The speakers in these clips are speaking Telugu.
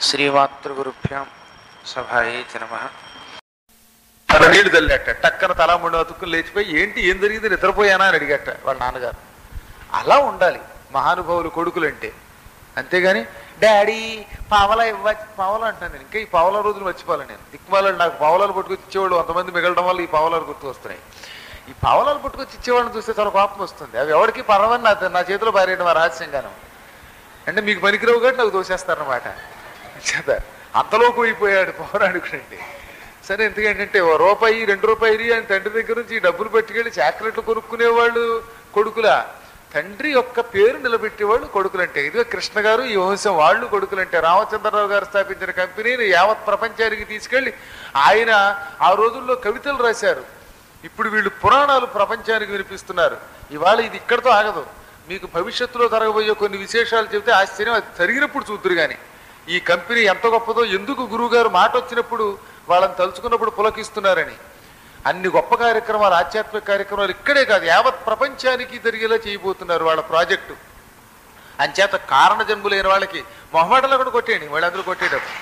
శ్రీమాతృగురుభ్యాం సభాయే చ నమ అలా నీళ్లు తల్లినట్ట టక్కన తల ముండు అతుక్కుని లేచిపోయి ఏంటి ఏం జరిగింది నిద్రపోయానా అని అడిగట వాళ్ళ నాన్నగారు అలా ఉండాలి మహానుభావులు కొడుకులంటే అంతేగాని డాడీ పావల ఇవ్వ పావల అంటాను నేను ఇంకా ఈ పావల రోజులు మర్చిపోవాలి నేను దిక్కుమాలను నాకు పావలాలు పట్టుకొచ్చి ఇచ్చేవాళ్ళు కొంతమంది మిగలడం వల్ల ఈ పావలాలు గుర్తు వస్తున్నాయి ఈ పావలాలు పట్టుకొచ్చి ఇచ్చేవాళ్ళని చూస్తే చాలా కోపం వస్తుంది అవి ఎవరికి పర్వని నా నా చేతిలో పారేయడం ఆ రహస్యంగాను అంటే మీకు పనికిరావు కాబట్టి నాకు దోషేస్తారనమాట చేత అంతలో పోయిపోయాడు పౌరాణికుడండి సరే ఎందుకంటే ఓ రూపాయి రెండు రూపాయలు అని తండ్రి దగ్గర నుంచి ఈ డబ్బులు పట్టుకెళ్ళి చాక్లెట్లు కొనుక్కునేవాళ్ళు కొడుకులా తండ్రి యొక్క పేరు నిలబెట్టేవాళ్ళు కొడుకులంటే ఇదిగో కృష్ణ గారు ఈ వంశం వాళ్ళు కొడుకులంటే రామచంద్రరావు గారు స్థాపించిన కంపెనీని యావత్ ప్రపంచానికి తీసుకెళ్లి ఆయన ఆ రోజుల్లో కవితలు రాశారు ఇప్పుడు వీళ్ళు పురాణాలు ప్రపంచానికి వినిపిస్తున్నారు ఇవాళ ఇది ఇక్కడతో ఆగదు మీకు భవిష్యత్తులో జరగబోయే కొన్ని విశేషాలు చెబితే ఆశ్చర్యం అది జరిగినప్పుడు చూద్దరు కానీ ఈ కంపెనీ ఎంత గొప్పదో ఎందుకు గురువుగారు మాట వచ్చినప్పుడు వాళ్ళని తలుచుకున్నప్పుడు పులకిస్తున్నారని అన్ని గొప్ప కార్యక్రమాలు ఆధ్యాత్మిక కార్యక్రమాలు ఇక్కడే కాదు యావత్ ప్రపంచానికి జరిగేలా చేయబోతున్నారు వాళ్ళ ప్రాజెక్టు అంచేత కారణ జన్ములైన వాళ్ళకి మొహమాటలో కూడా కొట్టేయండి వాళ్ళందరూ కొట్టేటప్పుడు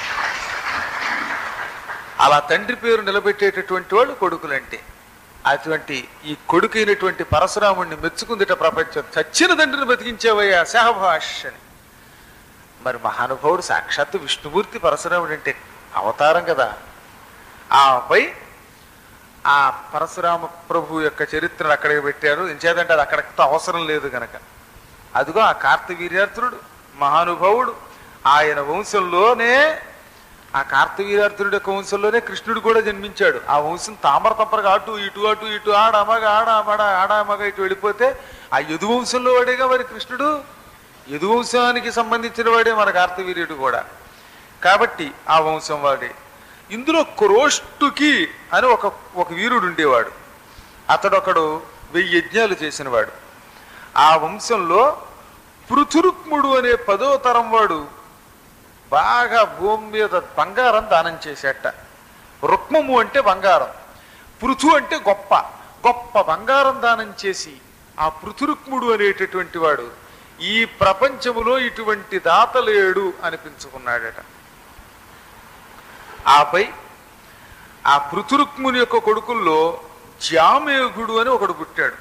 అలా తండ్రి పేరు నిలబెట్టేటటువంటి వాళ్ళు కొడుకులంటే అటువంటి ఈ కొడుకైనటువంటి పరశురాముడిని మెచ్చుకుందిట ప్రపంచం చచ్చిన తండ్రిని బతికించేవయ్యా సహభాష్ అని మరి మహానుభావుడు సాక్షాత్తు విష్ణుమూర్తి పరశురాముడు అంటే అవతారం కదా ఆపై ఆ పరశురామ ప్రభు యొక్క చరిత్రను అక్కడికి పెట్టారు ఎంచేదంటే అది అక్కడితో అవసరం లేదు గనక అదిగో ఆ కార్తవీర్యార్థుడు మహానుభావుడు ఆయన వంశంలోనే ఆ కార్తవీర్యార్థుడి యొక్క వంశంలోనే కృష్ణుడు కూడా జన్మించాడు ఆ వంశం తామర తప్పరగా అటు ఇటు అటు ఇటు ఆడ మగ ఆడ మడ ఆడ మగ ఇటు వెళ్ళిపోతే ఆ యదు వంశంలో వాడేగా మరి కృష్ణుడు యదు వంశానికి సంబంధించిన వాడే మన కార్తవీర్యుడు కూడా కాబట్టి ఆ వంశం వాడే ఇందులో క్రోష్టుకి అని ఒక ఒక వీరుడు ఉండేవాడు అతడు ఒకడు వెయ్యి యజ్ఞాలు చేసినవాడు ఆ వంశంలో పృథురుక్ముడు అనే పదో తరం వాడు బాగా భూమి మీద బంగారం దానం చేసేట రుక్మము అంటే బంగారం పృథు అంటే గొప్ప గొప్ప బంగారం దానం చేసి ఆ పృథురుక్ముడు అనేటటువంటి వాడు ఈ ప్రపంచములో ఇటువంటి దాత లేడు అనిపించుకున్నాడట ఆపై ఆ పృథురుక్ముని యొక్క కొడుకుల్లో జామేఘుడు అని ఒకడు పుట్టాడు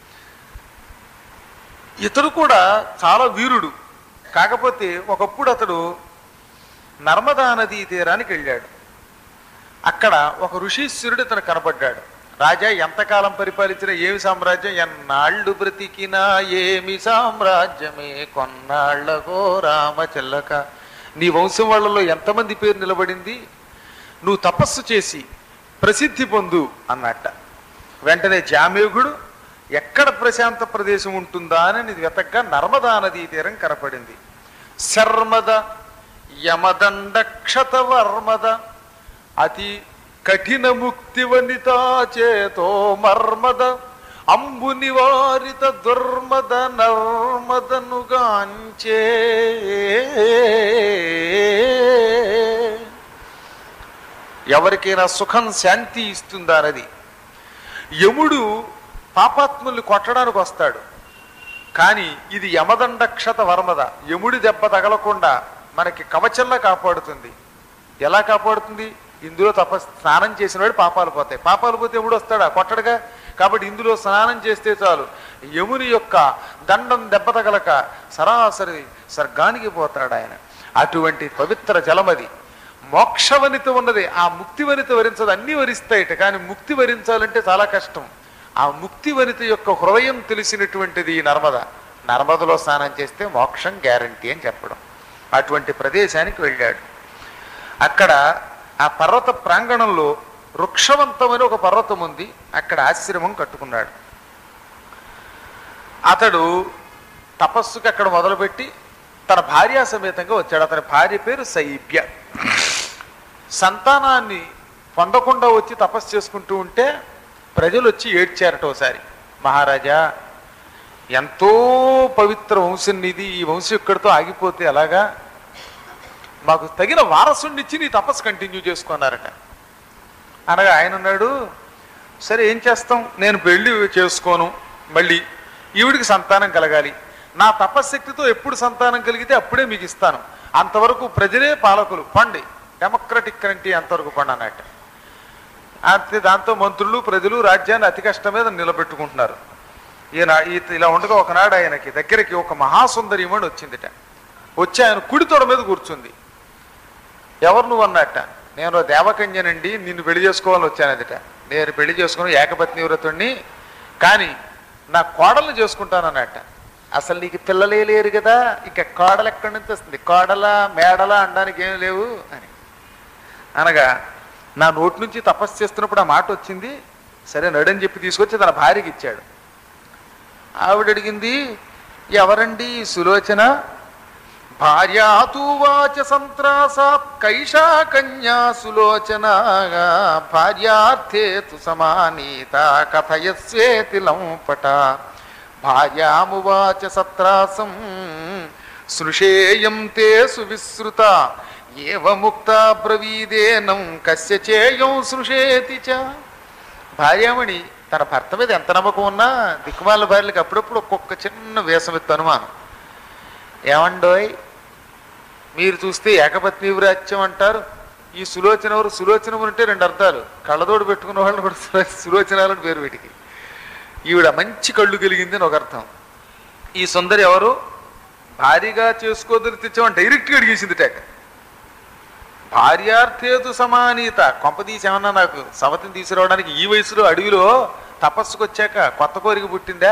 ఇతడు కూడా చాలా వీరుడు కాకపోతే ఒకప్పుడు అతడు నర్మదా నదీ తీరానికి వెళ్ళాడు అక్కడ ఒక ఋషీశ్వరుడు ఇతను కనపడ్డాడు రాజా ఎంతకాలం పరిపాలించిన ఏమి సామ్రాజ్యం ఎన్నాళ్ళు బ్రతికినా ఏమి సామ్రాజ్యమే కొన్నాళ్లగో రామచిల్లక నీ వంశం వాళ్ళలో ఎంతమంది పేరు నిలబడింది నువ్వు తపస్సు చేసి ప్రసిద్ధి పొందు అన్నట్ట వెంటనే జామేఘుడు ఎక్కడ ప్రశాంత ప్రదేశం ఉంటుందా అని వెతగ్గా నర్మదా నదీ తీరం కనపడింది శర్మద యమదండ క్షతవర్మద అతి కఠిన ముక్తి వనితా చేతో మర్మద అంబు నివారిత దుర్మద నర్మదనుగాంచే ఎవరికైనా సుఖం శాంతి ఇస్తుందా నది యముడు పాపాత్ముల్ని కొట్టడానికి వస్తాడు కానీ ఇది యమదండ క్షత వర్మద యముడి దెబ్బ తగలకుండా మనకి కవచంలా కాపాడుతుంది ఎలా కాపాడుతుంది ఇందులో తప స్నానం చేసిన వాడు పాపాలు పోతాయి పాపాలు పోతే ఎముడు వస్తాడా కొట్టడుగా కాబట్టి ఇందులో స్నానం చేస్తే చాలు యముని యొక్క దండం దెబ్బ తగలక సరాసరి స్వర్గానికి పోతాడు ఆయన అటువంటి పవిత్ర జలమది మోక్షవనిత ఉన్నది ఆ ముక్తి వనిత వరించదు అన్ని వరిస్తాయిట కానీ ముక్తి వరించాలంటే చాలా కష్టం ఆ ముక్తి వనిత యొక్క హృదయం తెలిసినటువంటిది ఈ నర్మద నర్మదలో స్నానం చేస్తే మోక్షం గ్యారంటీ అని చెప్పడం అటువంటి ప్రదేశానికి వెళ్ళాడు అక్కడ ఆ పర్వత ప్రాంగణంలో వృక్షవంతమని ఒక పర్వతం ఉంది అక్కడ ఆశ్రమం కట్టుకున్నాడు అతడు తపస్సుకి అక్కడ మొదలుపెట్టి తన భార్యా సమేతంగా వచ్చాడు అతని భార్య పేరు సైబ్య సంతానాన్ని పొందకుండా వచ్చి తపస్సు చేసుకుంటూ ఉంటే ప్రజలు వచ్చి ఏడ్చారట ఒకసారి మహారాజా ఎంతో పవిత్ర వంశం నీది ఈ వంశం ఇక్కడితో ఆగిపోతే ఎలాగా మాకు తగిన వారసుని ఇచ్చి నీ తపస్సు కంటిన్యూ చేసుకున్నారట అనగా ఆయన అన్నాడు సరే ఏం చేస్తాం నేను పెళ్లి చేసుకోను మళ్ళీ ఈవిడికి సంతానం కలగాలి నా తపశ్శక్తితో ఎప్పుడు సంతానం కలిగితే అప్పుడే మీకు ఇస్తాను అంతవరకు ప్రజలే పాలకులు పండి డెమోక్రటిక్ కంట్రీ అంతవరకు పండి అన్నట్టు అంతే దాంతో మంత్రులు ప్రజలు రాజ్యాన్ని అతి కష్టం మీద నిలబెట్టుకుంటున్నారు ఈయన ఈ- ఇలా ఉండగా ఒకనాడు ఆయనకి దగ్గరికి ఒక మహాసుందరిమణి వచ్చిందిట వచ్చి ఆయన కుడి తొడ మీద కూర్చుంది ఎవరు నువ్వు అన్నట్ట నేను దేవకన్యనండి నిన్ను పెళ్లి చేసుకోవాలని వచ్చానదిట నేను పెళ్లి చేసుకుని ఏకపత్ని వ్రతుణ్ణి కానీ నా కోడల్ని చేసుకుంటానన్నట్ట అసలు నీకు పిల్లలే లేరు కదా ఇక కోడలు ఎక్కడి నుంచి వస్తుంది కోడల మేడల అనడానికి ఏం లేవు అని అనగా నా నోటి నుంచి తపస్సు చేస్తున్నప్పుడు ఆ మాట వచ్చింది సరే నడని చెప్పి తీసుకొచ్చి తన భార్యకి ఇచ్చాడు ఆవిడ అడిగింది ఎవరండి ఈ సులోచన భార్యాతూవాచ సంత్రాసాత్ కైషా కన్యా సులోచన భార్యార్థే తు సమానీత కథయస్వేతి లంపట భార్యామువాచ సత్రాసం సృషేయం తే సువిశ్రుత ఏవముక్త బ్రవీదేనం కస్య చేయం సృషేతి చ భార్యామణి తన భర్త మీద ఎంత నమ్మకం ఉన్నా దిక్కుమాల భార్యలకు అప్పుడప్పుడు ఒక్కొక్క చిన్న వేసమెత్తు అనుమానం ఏమండోయ్ మీరు చూస్తే ఏకపత్ని వ్రాజ్యం అంటారు ఈ సులోచన ఎవరు సులోచనం అంటే రెండు అర్థాలు కళ్ళతోడు పెట్టుకున్న వాళ్ళని కూడా సులో- సులోచనాలని పేరు వీటికి ఈవిడ మంచి కళ్ళు కలిగింది అని ఒక అర్థం ఈ సుందరి ఎవరు భారీగా చేసుకోదని తెచ్చామని డైరెక్ట్గా అడిగేసింది టేక భార్యార్థేతు సమానీత కొంపదీసి ఏమన్నా నాకు సవతిని తీసుకురావడానికి ఈ వయసులో అడవిలో తపస్సుకు వచ్చాక కొత్త కోరిక పుట్టిందా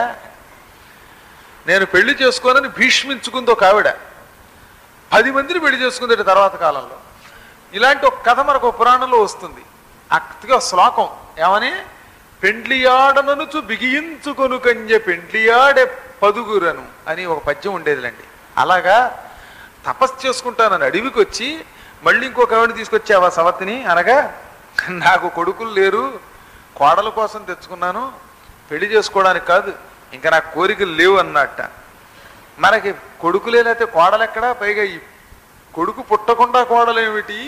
నేను పెళ్లి చేసుకోనని భీష్మించుకుంది ఒక ఆవిడ పది మందిని పెళ్లి చేసుకుంది తర్వాత కాలంలో ఇలాంటి ఒక కథ మనకు ఒక పురాణంలో వస్తుంది అక్కడికి ఒక శ్లోకం ఏమని పెండ్లియాడననుచు బిగించుకొను కంజె పెండ్లియాడే పదుగురను అని ఒక పద్యం ఉండేదిలండి అలాగా తపస్సు చేసుకుంటానని అడవికి వచ్చి మళ్ళీ ఇంకొక ఆవిడ తీసుకొచ్చావా సవతిని అనగా నాకు కొడుకులు లేరు కోడల కోసం తెచ్చుకున్నాను పెళ్లి చేసుకోవడానికి కాదు ఇంకా నాకు కోరికలు లేవు అన్నట్ట మనకి కొడుకులే లేకపోతే కోడలెక్కడా పైగా ఈ కొడుకు పుట్టకుండా కోడలేమిటి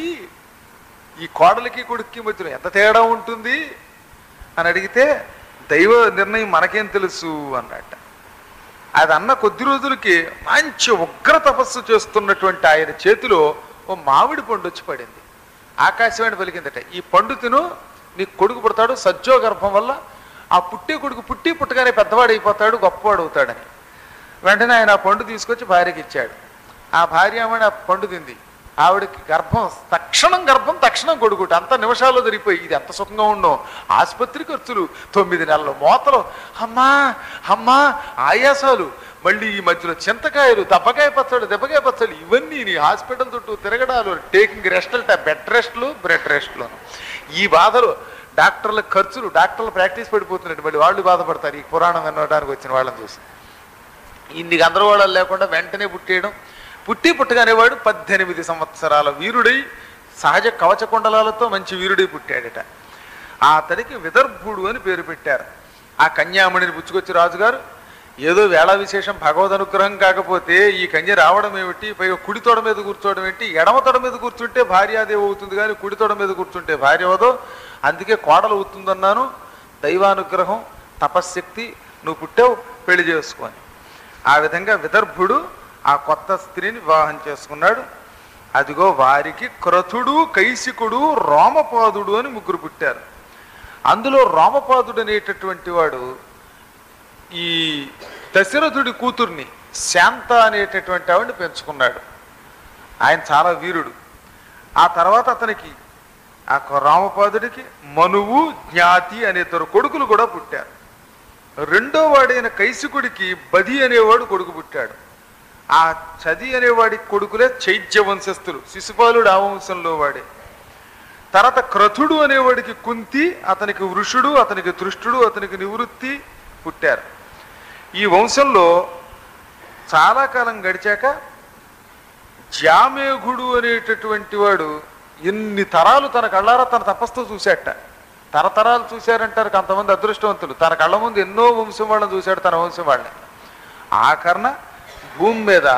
ఈ కోడలికి కొడుక్కి మధ్యలో ఎంత తేడా ఉంటుంది అని అడిగితే దైవ నిర్ణయం మనకేం తెలుసు అన్నట్ట అది అన్న కొద్ది రోజులకి మంచి ఉగ్ర తపస్సు చేస్తున్నటువంటి ఆయన చేతిలో ఓ మామిడి పండు వచ్చి పడింది ఆకాశవాణి పలికిందట ఈ పండు తిను నీకు కొడుకు పుడతాడు సజ్జో గర్భం వల్ల ఆ పుట్టే కొడుకు పుట్టి పుట్టగానే పెద్దవాడు అయిపోతాడు గొప్పవాడు అవుతాడని వెంటనే ఆయన ఆ పండు తీసుకొచ్చి భార్యకి ఇచ్చాడు ఆ భార్య ఆమె ఆ పండు తింది ఆవిడకి గర్భం తక్షణం గర్భం తక్షణం కొడుకుట అంత నిమిషాల్లో జరిగిపోయి ఇది ఎంత సుఖంగా ఉండో ఆసుపత్రి ఖర్చులు తొమ్మిది నెలలు మోతలు అమ్మా అమ్మా ఆయాసాలు మళ్ళీ ఈ మధ్యలో చింతకాయలు దెబ్బకాయ పచ్చళ్ళు దెబ్బకాయ పచ్చళ్ళు ఇవన్నీ నీ హాస్పిటల్ చుట్టూ తిరగడాలు టేకింగ్ రెస్టులు బెడ్ రెస్ట్లు బ్రెడ్ రెస్ట్లు ఈ బాధలు డాక్టర్ల ఖర్చులు డాక్టర్ల ప్రాక్టీస్ పడిపోతున్నట్టు మళ్ళీ వాళ్ళు బాధపడతారు ఈ పురాణం వినడానికి వచ్చిన వాళ్ళని చూసి ఇన్ని గందరగోళాలు లేకుండా వెంటనే పుట్టేయడం పుట్టి పుట్టగానేవాడు పద్దెనిమిది సంవత్సరాల వీరుడై సహజ కవచ కుండలాలతో మంచి వీరుడై పుట్టాడట ఆ అతడికి విదర్భుడు అని పేరు పెట్టారు ఆ కన్యామణిని పుచ్చుకొచ్చి రాజుగారు ఏదో వేళ విశేషం భగవద్ అనుగ్రహం కాకపోతే ఈ కన్య రావడం ఏమిటి పైగా కుడి తొడ మీద కూర్చోవడం ఏంటి ఎడమ తొడ మీద కూర్చుంటే భార్యాదేవి అవుతుంది కానీ కుడి తొడ మీద కూర్చుంటే భార్య అవదో అందుకే కోడలు అవుతుందన్నాను దైవానుగ్రహం తపశ్శక్తి నువ్వు పుట్టావు పెళ్లి చేసుకొని ఆ విధంగా విదర్భుడు ఆ కొత్త స్త్రీని వివాహం చేసుకున్నాడు అదిగో వారికి క్రతుడు కైసికుడు రోమపాదుడు అని ముగ్గురు పుట్టారు అందులో రోమపాదుడు అనేటటువంటి వాడు ఈ దశరథుడి కూతుర్ని శాంత అనేటటువంటి ఆవిడని పెంచుకున్నాడు ఆయన చాలా వీరుడు ఆ తర్వాత అతనికి ఆ రామపాదుడికి మనువు జ్ఞాతి అనే ఇద్దరు కొడుకులు కూడా పుట్టారు రెండో వాడైన కైసికుడికి బది అనేవాడు కొడుకు పుట్టాడు ఆ చది అనేవాడి కొడుకులే చైత్య వంశస్థులు శిశుపాలుడు ఆ వంశంలో వాడే తర్వాత క్రతుడు అనేవాడికి కుంతి అతనికి వృషుడు అతనికి దృష్టుడు అతనికి నివృత్తి పుట్టారు ఈ వంశంలో చాలా కాలం గడిచాక జామేఘుడు అనేటటువంటి వాడు ఎన్ని తరాలు తన కళ్ళారా తన తపస్సు చూశాట తరతరాలు చూశారంటారు కొంతమంది అదృష్టవంతులు తన కళ్ళ ముందు ఎన్నో వంశం వాళ్ళని చూశాడు తన వంశం వాళ్ళని ఆఖరణ భూమి మీద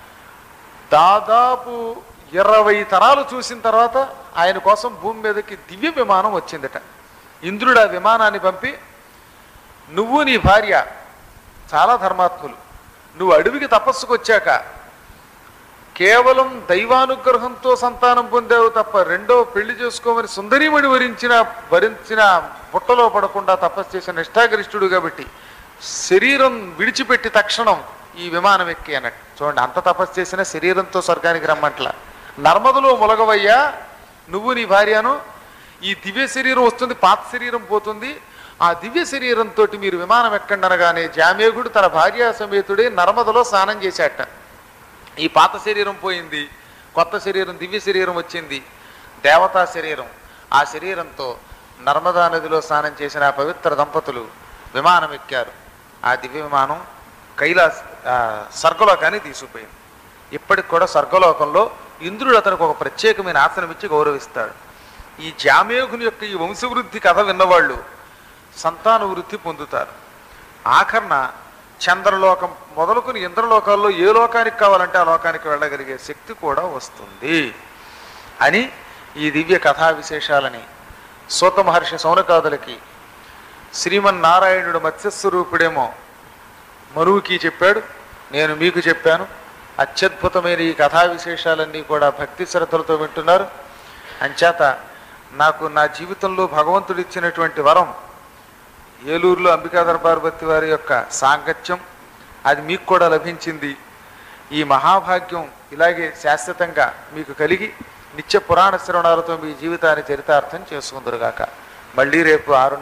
దాదాపు ఇరవై తరాలు చూసిన తర్వాత ఆయన కోసం భూమి మీదకి దివ్య విమానం వచ్చిందట ఇంద్రుడు ఆ విమానాన్ని పంపి నువ్వు నీ భార్య చాలా ధర్మాత్ములు నువ్వు అడవికి తపస్సుకు వచ్చాక కేవలం దైవానుగ్రహంతో సంతానం పొందావు తప్ప రెండో పెళ్లి చేసుకోమని సుందరీమణి వరించిన వరించిన బుట్టలో పడకుండా తపస్సు చేసిన నిష్ఠాగరిష్ఠుడు కాబట్టి శరీరం విడిచిపెట్టి తక్షణం ఈ విమానం ఎక్కి అన్నట్టు చూడండి అంత తపస్సు చేసిన శరీరంతో స్వర్గానికి రమ్మంట్ల నర్మదలో మొలగవయ్యా నువ్వు నీ భార్యను ఈ దివ్య శరీరం వస్తుంది పాత శరీరం పోతుంది ఆ దివ్య శరీరంతో మీరు విమానం ఎక్కండి అనగానే జామేగుడు తన భార్యా సమేతుడే నర్మదలో స్నానం చేశాట ఈ పాత శరీరం పోయింది కొత్త శరీరం దివ్య శరీరం వచ్చింది దేవతా శరీరం ఆ శరీరంతో నర్మదా నదిలో స్నానం చేసిన ఆ పవిత్ర దంపతులు విమానం ఎక్కారు ఆ దివ్య విమానం కైలాస్ ఆ, స్వర్గలోకాన్ని తీసుకుపోయింది ఇప్పటికి కూడా స్వర్గలోకంలో ఇంద్రుడు అతనికి ఒక ప్రత్యేకమైన ఆసనం ఇచ్చి గౌరవిస్తాడు ఈ జామేఘుని యొక్క ఈ వంశవృద్ధి కథ విన్నవాళ్ళు సంతాన వృద్ధి పొందుతారు ఆఖరణ చంద్రలోకం మొదలుకొని ఇంద్రలోకాల్లో ఏ లోకానికి కావాలంటే ఆ లోకానికి వెళ్ళగలిగే శక్తి కూడా వస్తుంది అని ఈ దివ్య కథా విశేషాలని సూత మహర్షి సౌనకాదులకి శ్రీమన్నారాయణుడు మత్స్యస్వరూపుడేమో మరువుకి చెప్పాడు నేను మీకు చెప్పాను అత్యద్భుతమైన ఈ కథా విశేషాలన్నీ కూడా భక్తి శ్రద్ధలతో వింటున్నారు అంచేత నాకు నా జీవితంలో భగవంతుడు ఇచ్చినటువంటి వరం ఏలూరులో అంబికాధర పార్వతి వారి యొక్క సాంగత్యం అది మీకు కూడా లభించింది ఈ మహాభాగ్యం ఇలాగే శాశ్వతంగా మీకు కలిగి నిత్య పురాణ శ్రవణాలతో మీ జీవితాన్ని చరితార్థం చేసుకుందరుగాక మళ్ళీ రేపు ఆరు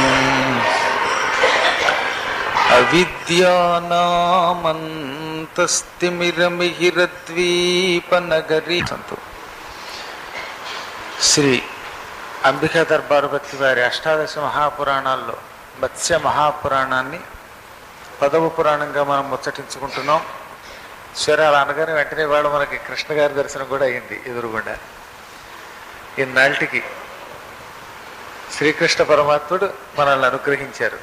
అవిద్యానామంతస్తిమిరమిహిరద్వీపనగరీ సంతు శ్రీ అంబికా దర్బారు భక్తి వారి అష్టాదశ మహాపురాణాల్లో మత్స్య మహాపురాణాన్ని పదవ పురాణంగా మనం ముచ్చటించుకుంటున్నాం స్వరాలు అనగానే వెంటనే వాళ్ళు మనకి కృష్ణ గారి దర్శనం కూడా అయింది ఎదురుగుండా ఇన్నాళ్ళకి శ్రీకృష్ణ పరమాత్ముడు మనల్ని అనుగ్రహించారు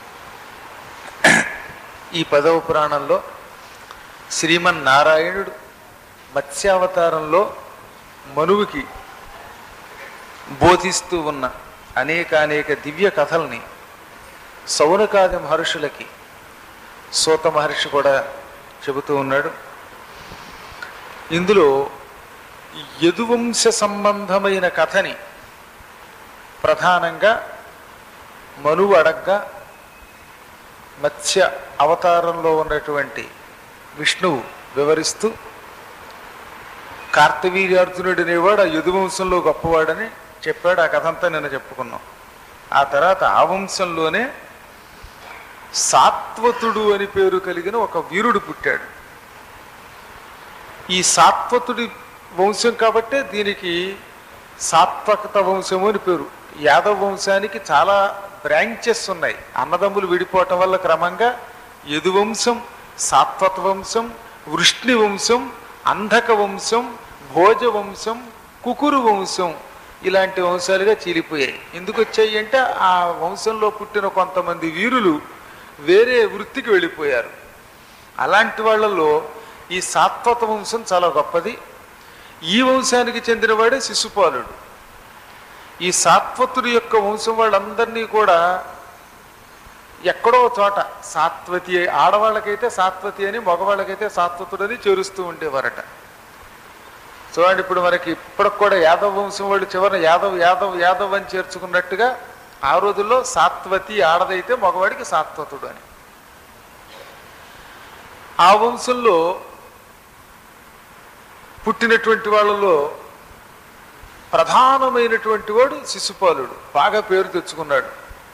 ఈ పదవ పురాణంలో శ్రీమన్నారాయణుడు మత్స్యావతారంలో మనువుకి బోధిస్తూ ఉన్న అనేక అనేక దివ్య కథల్ని సౌనకాది మహర్షులకి సూత మహర్షి కూడా చెబుతూ ఉన్నాడు ఇందులో యదువంశ సంబంధమైన కథని ప్రధానంగా మనువు అడగ్గా మత్స్య అవతారంలో ఉన్నటువంటి విష్ణువు వివరిస్తూ కార్తవీర్యార్జునుడు అనేవాడు ఆ యదువంశంలో గొప్పవాడని చెప్పాడు ఆ కథ అంతా నిన్న చెప్పుకున్నాం ఆ తర్వాత ఆ వంశంలోనే సాత్వతుడు అని పేరు కలిగిన ఒక వీరుడు పుట్టాడు ఈ సాత్వతుడి వంశం కాబట్టే దీనికి సాత్వకత వంశము అని పేరు యాదవ వంశానికి చాలా బ్రాంచెస్ ఉన్నాయి అన్నదమ్ములు విడిపోవటం వల్ల క్రమంగా యదువంశం సాత్వత వంశం వృష్ణి వంశం అంధక వంశం భోజ వంశం కుకురు వంశం ఇలాంటి వంశాలుగా చీలిపోయాయి ఎందుకు వచ్చాయి అంటే ఆ వంశంలో పుట్టిన కొంతమంది వీరులు వేరే వృత్తికి వెళ్ళిపోయారు అలాంటి వాళ్ళలో ఈ సాత్వత వంశం చాలా గొప్పది ఈ వంశానికి చెందినవాడే శిశుపాలుడు ఈ సాత్వతుడి యొక్క వంశం వాళ్ళందరినీ కూడా ఎక్కడో చోట సాత్వతి ఆడవాళ్ళకైతే సాత్వతి అని మగవాళ్ళకైతే సాత్వతుడని చేరుస్తూ ఉండేవారట చూడండి ఇప్పుడు మనకి ఇప్పటికి కూడా యాదవ వంశం వాళ్ళు చివరిన యాదవ్ యాదవ్ యాదవ్ అని చేర్చుకున్నట్టుగా ఆ రోజుల్లో సాత్వతి ఆడదైతే మగవాడికి సాత్వతుడు అని ఆ వంశంలో పుట్టినటువంటి వాళ్ళలో ప్రధానమైనటువంటి వాడు శిశుపాలుడు బాగా పేరు తెచ్చుకున్నాడు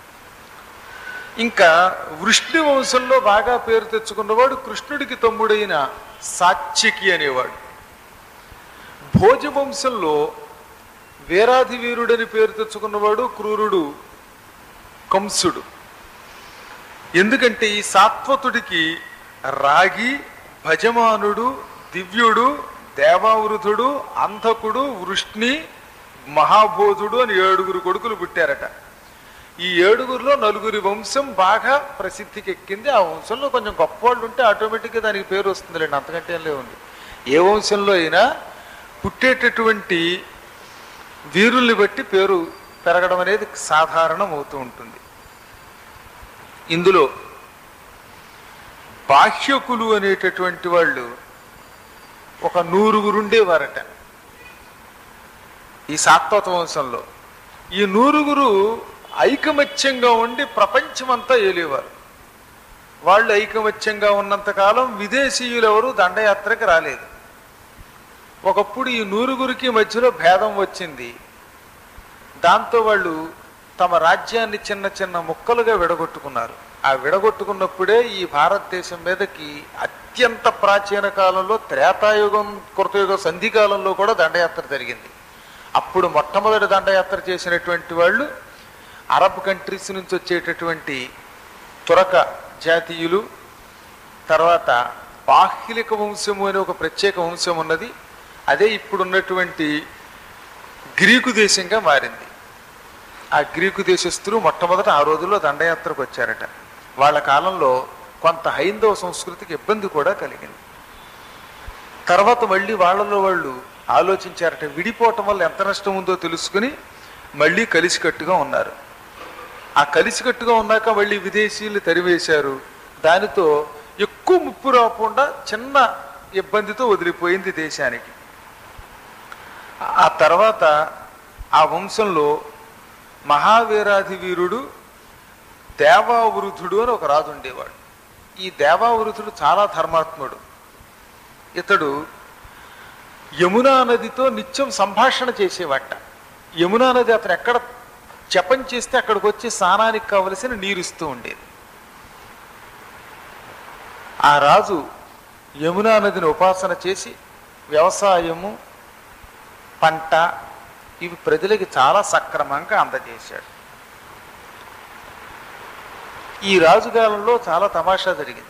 ఇంకా వృష్ణి వంశంలో బాగా పేరు తెచ్చుకున్నవాడు కృష్ణుడికి తమ్ముడైన సాత్యకి అనేవాడు భోజ వంశంలో వీరాధి వీరుడని పేరు తెచ్చుకున్నవాడు క్రూరుడు కంసుడు ఎందుకంటే ఈ సాత్వతుడికి రాగి భజమానుడు దివ్యుడు దేవావృధుడు అంధకుడు వృష్ణి మహాబోధుడు అని ఏడుగురు కొడుకులు పుట్టారట ఈ ఏడుగురిలో నలుగురి వంశం బాగా ప్రసిద్ధికి ఎక్కింది ఆ వంశంలో కొంచెం గొప్ప వాళ్ళు ఉంటే ఆటోమేటిక్గా దానికి పేరు వస్తుందిలేండి అంతకంటే ఏం లేవుంది ఏ వంశంలో అయినా పుట్టేటటువంటి వీరుల్ని బట్టి పేరు పెరగడం అనేది సాధారణం అవుతూ ఉంటుంది ఇందులో బాహ్యకులు అనేటటువంటి వాళ్ళు ఒక నూరుగురుండేవారట ఈ సాత్వత వంశంలో ఈ నూరుగురు ఐకమత్యంగా ఉండి ప్రపంచమంతా ఏలేవారు వాళ్ళు ఐకమత్యంగా ఉన్నంతకాలం విదేశీయులు ఎవరు దండయాత్రకు రాలేదు ఒకప్పుడు ఈ నూరుగురికి మధ్యలో భేదం వచ్చింది దాంతో వాళ్ళు తమ రాజ్యాన్ని చిన్న చిన్న ముక్కలుగా విడగొట్టుకున్నారు ఆ విడగొట్టుకున్నప్పుడే ఈ భారతదేశం మీదకి అత్యంత ప్రాచీన కాలంలో త్రేతాయుగం కృతయుగం సంధి కాలంలో కూడా దండయాత్ర జరిగింది అప్పుడు మొట్టమొదటి దండయాత్ర చేసినటువంటి వాళ్ళు అరబ్ కంట్రీస్ నుంచి వచ్చేటటువంటి తురక జాతీయులు తర్వాత బాహ్లిక వంశము అనే ఒక ప్రత్యేక వంశం ఉన్నది అదే ఇప్పుడున్నటువంటి గ్రీకు దేశంగా మారింది ఆ గ్రీకు దేశస్థులు మొట్టమొదట ఆ రోజుల్లో దండయాత్రకు వచ్చారట వాళ్ళ కాలంలో కొంత హైందవ సంస్కృతికి ఇబ్బంది కూడా కలిగింది తర్వాత మళ్ళీ వాళ్ళలో వాళ్ళు ఆలోచించారట విడిపోవటం వల్ల ఎంత నష్టం ఉందో తెలుసుకుని మళ్ళీ కలిసికట్టుగా ఉన్నారు ఆ కలిసికట్టుగా ఉన్నాక మళ్ళీ విదేశీయులు తరివేశారు దానితో ఎక్కువ ముప్పు రాకుండా చిన్న ఇబ్బందితో వదిలిపోయింది దేశానికి ఆ తర్వాత ఆ వంశంలో మహావీరాధి వీరుడు దేవావృధుడు అని ఒక రాజు ఉండేవాడు ఈ దేవావృధుడు చాలా ధర్మాత్ముడు ఇతడు యమునా నదితో నిత్యం సంభాషణ చేసేవాట యమునా నది అతను ఎక్కడ జపం చేస్తే అక్కడికి వచ్చి స్నానానికి కావలసిన నీరుస్తూ ఉండేది ఆ రాజు యమునా నదిని ఉపాసన చేసి వ్యవసాయము పంట ఇవి ప్రజలకి చాలా సక్రమంగా అందజేశాడు ఈ రాజుకాలంలో చాలా తమాషా జరిగింది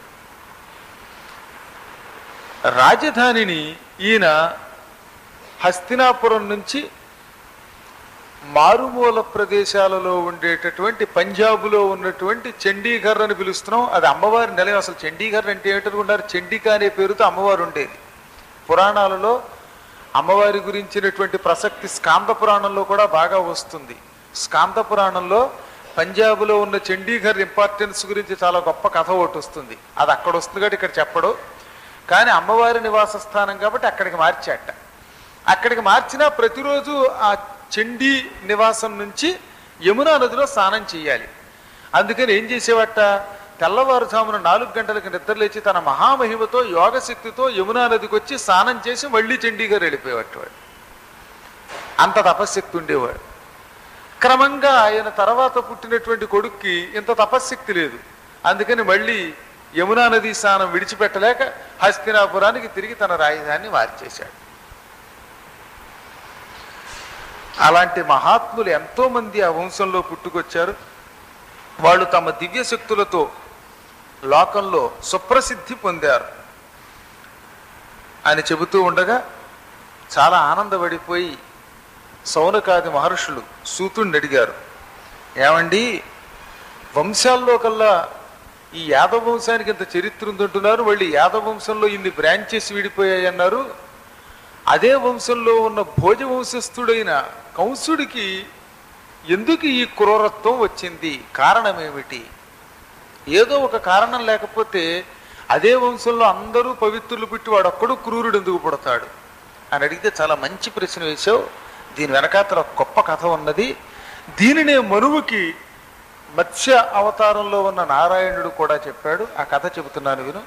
రాజధానిని ఈయన హస్తినాపురం నుంచి మారుమూల ప్రదేశాలలో ఉండేటటువంటి పంజాబులో ఉన్నటువంటి చండీఘర్ అని పిలుస్తున్నాం అది అమ్మవారి నిలయం అసలు చండీఘర్ అంటే ఏమిటనుకున్నారు చండిక అనే పేరుతో అమ్మవారు ఉండేది పురాణాలలో అమ్మవారి గురించినటువంటి ప్రసక్తి స్కాంద పురాణంలో కూడా బాగా వస్తుంది స్కాంద పురాణంలో పంజాబ్లో ఉన్న చండీఘర్ ఇంపార్టెన్స్ గురించి చాలా గొప్ప కథ ఒకటి వస్తుంది అది అక్కడ వస్తుంది కాబట్టి ఇక్కడ చెప్పడు కానీ అమ్మవారి నివాస స్థానం కాబట్టి అక్కడికి మార్చాట అక్కడికి మార్చినా ప్రతిరోజు ఆ చండీ నివాసం నుంచి యమునా నదిలో స్నానం చేయాలి అందుకని ఏం చేసేవట తెల్లవారుజామున నాలుగు గంటలకు నిద్రలేచి తన మహామహిమతో యోగశక్తితో యమునా నదికి వచ్చి స్నానం చేసి మళ్ళీ చండీగర్ వెళ్ళిపోయేవాడు వాడు అంత తపశ్శక్తి ఉండేవాడు క్రమంగా ఆయన తర్వాత పుట్టినటువంటి కొడుక్కి ఇంత తపశ్శక్తి లేదు అందుకని మళ్ళీ యమునా నది స్నానం విడిచిపెట్టలేక హస్తినాపురానికి తిరిగి తన రాజధానిని మార్చేశాడు అలాంటి మహాత్ములు ఎంతో మంది ఆ వంశంలో పుట్టుకొచ్చారు వాళ్ళు తమ దివ్య శక్తులతో లోకంలో సుప్రసిద్ధి పొందారు అని చెబుతూ ఉండగా చాలా ఆనందపడిపోయి సౌనకాది మహర్షులు సూతుడిని అడిగారు ఏమండి వంశాల్లో కల్లా ఈ యాదవ వంశానికి ఇంత చరిత్ర ఉందంటున్నారు మళ్ళీ యాదవ వంశంలో ఇన్ని బ్రాంచెస్ విడిపోయాయి అన్నారు అదే వంశంలో ఉన్న భోజ వంశస్థుడైన కంసుడికి ఎందుకు ఈ క్రూరత్వం వచ్చింది కారణమేమిటి ఏదో ఒక కారణం లేకపోతే అదే వంశంలో అందరూ పవిత్రులు పుట్టి వాడు ఒక్కడు క్రూరుడు ఎందుకు పుడతాడు అని అడిగితే చాలా మంచి ప్రశ్న వేశావు దీని వెనకాతల ఒక గొప్ప కథ ఉన్నది దీనినే మనువుకి మత్స్య అవతారంలో ఉన్న నారాయణుడు కూడా చెప్పాడు ఆ కథ చెబుతున్నాను విను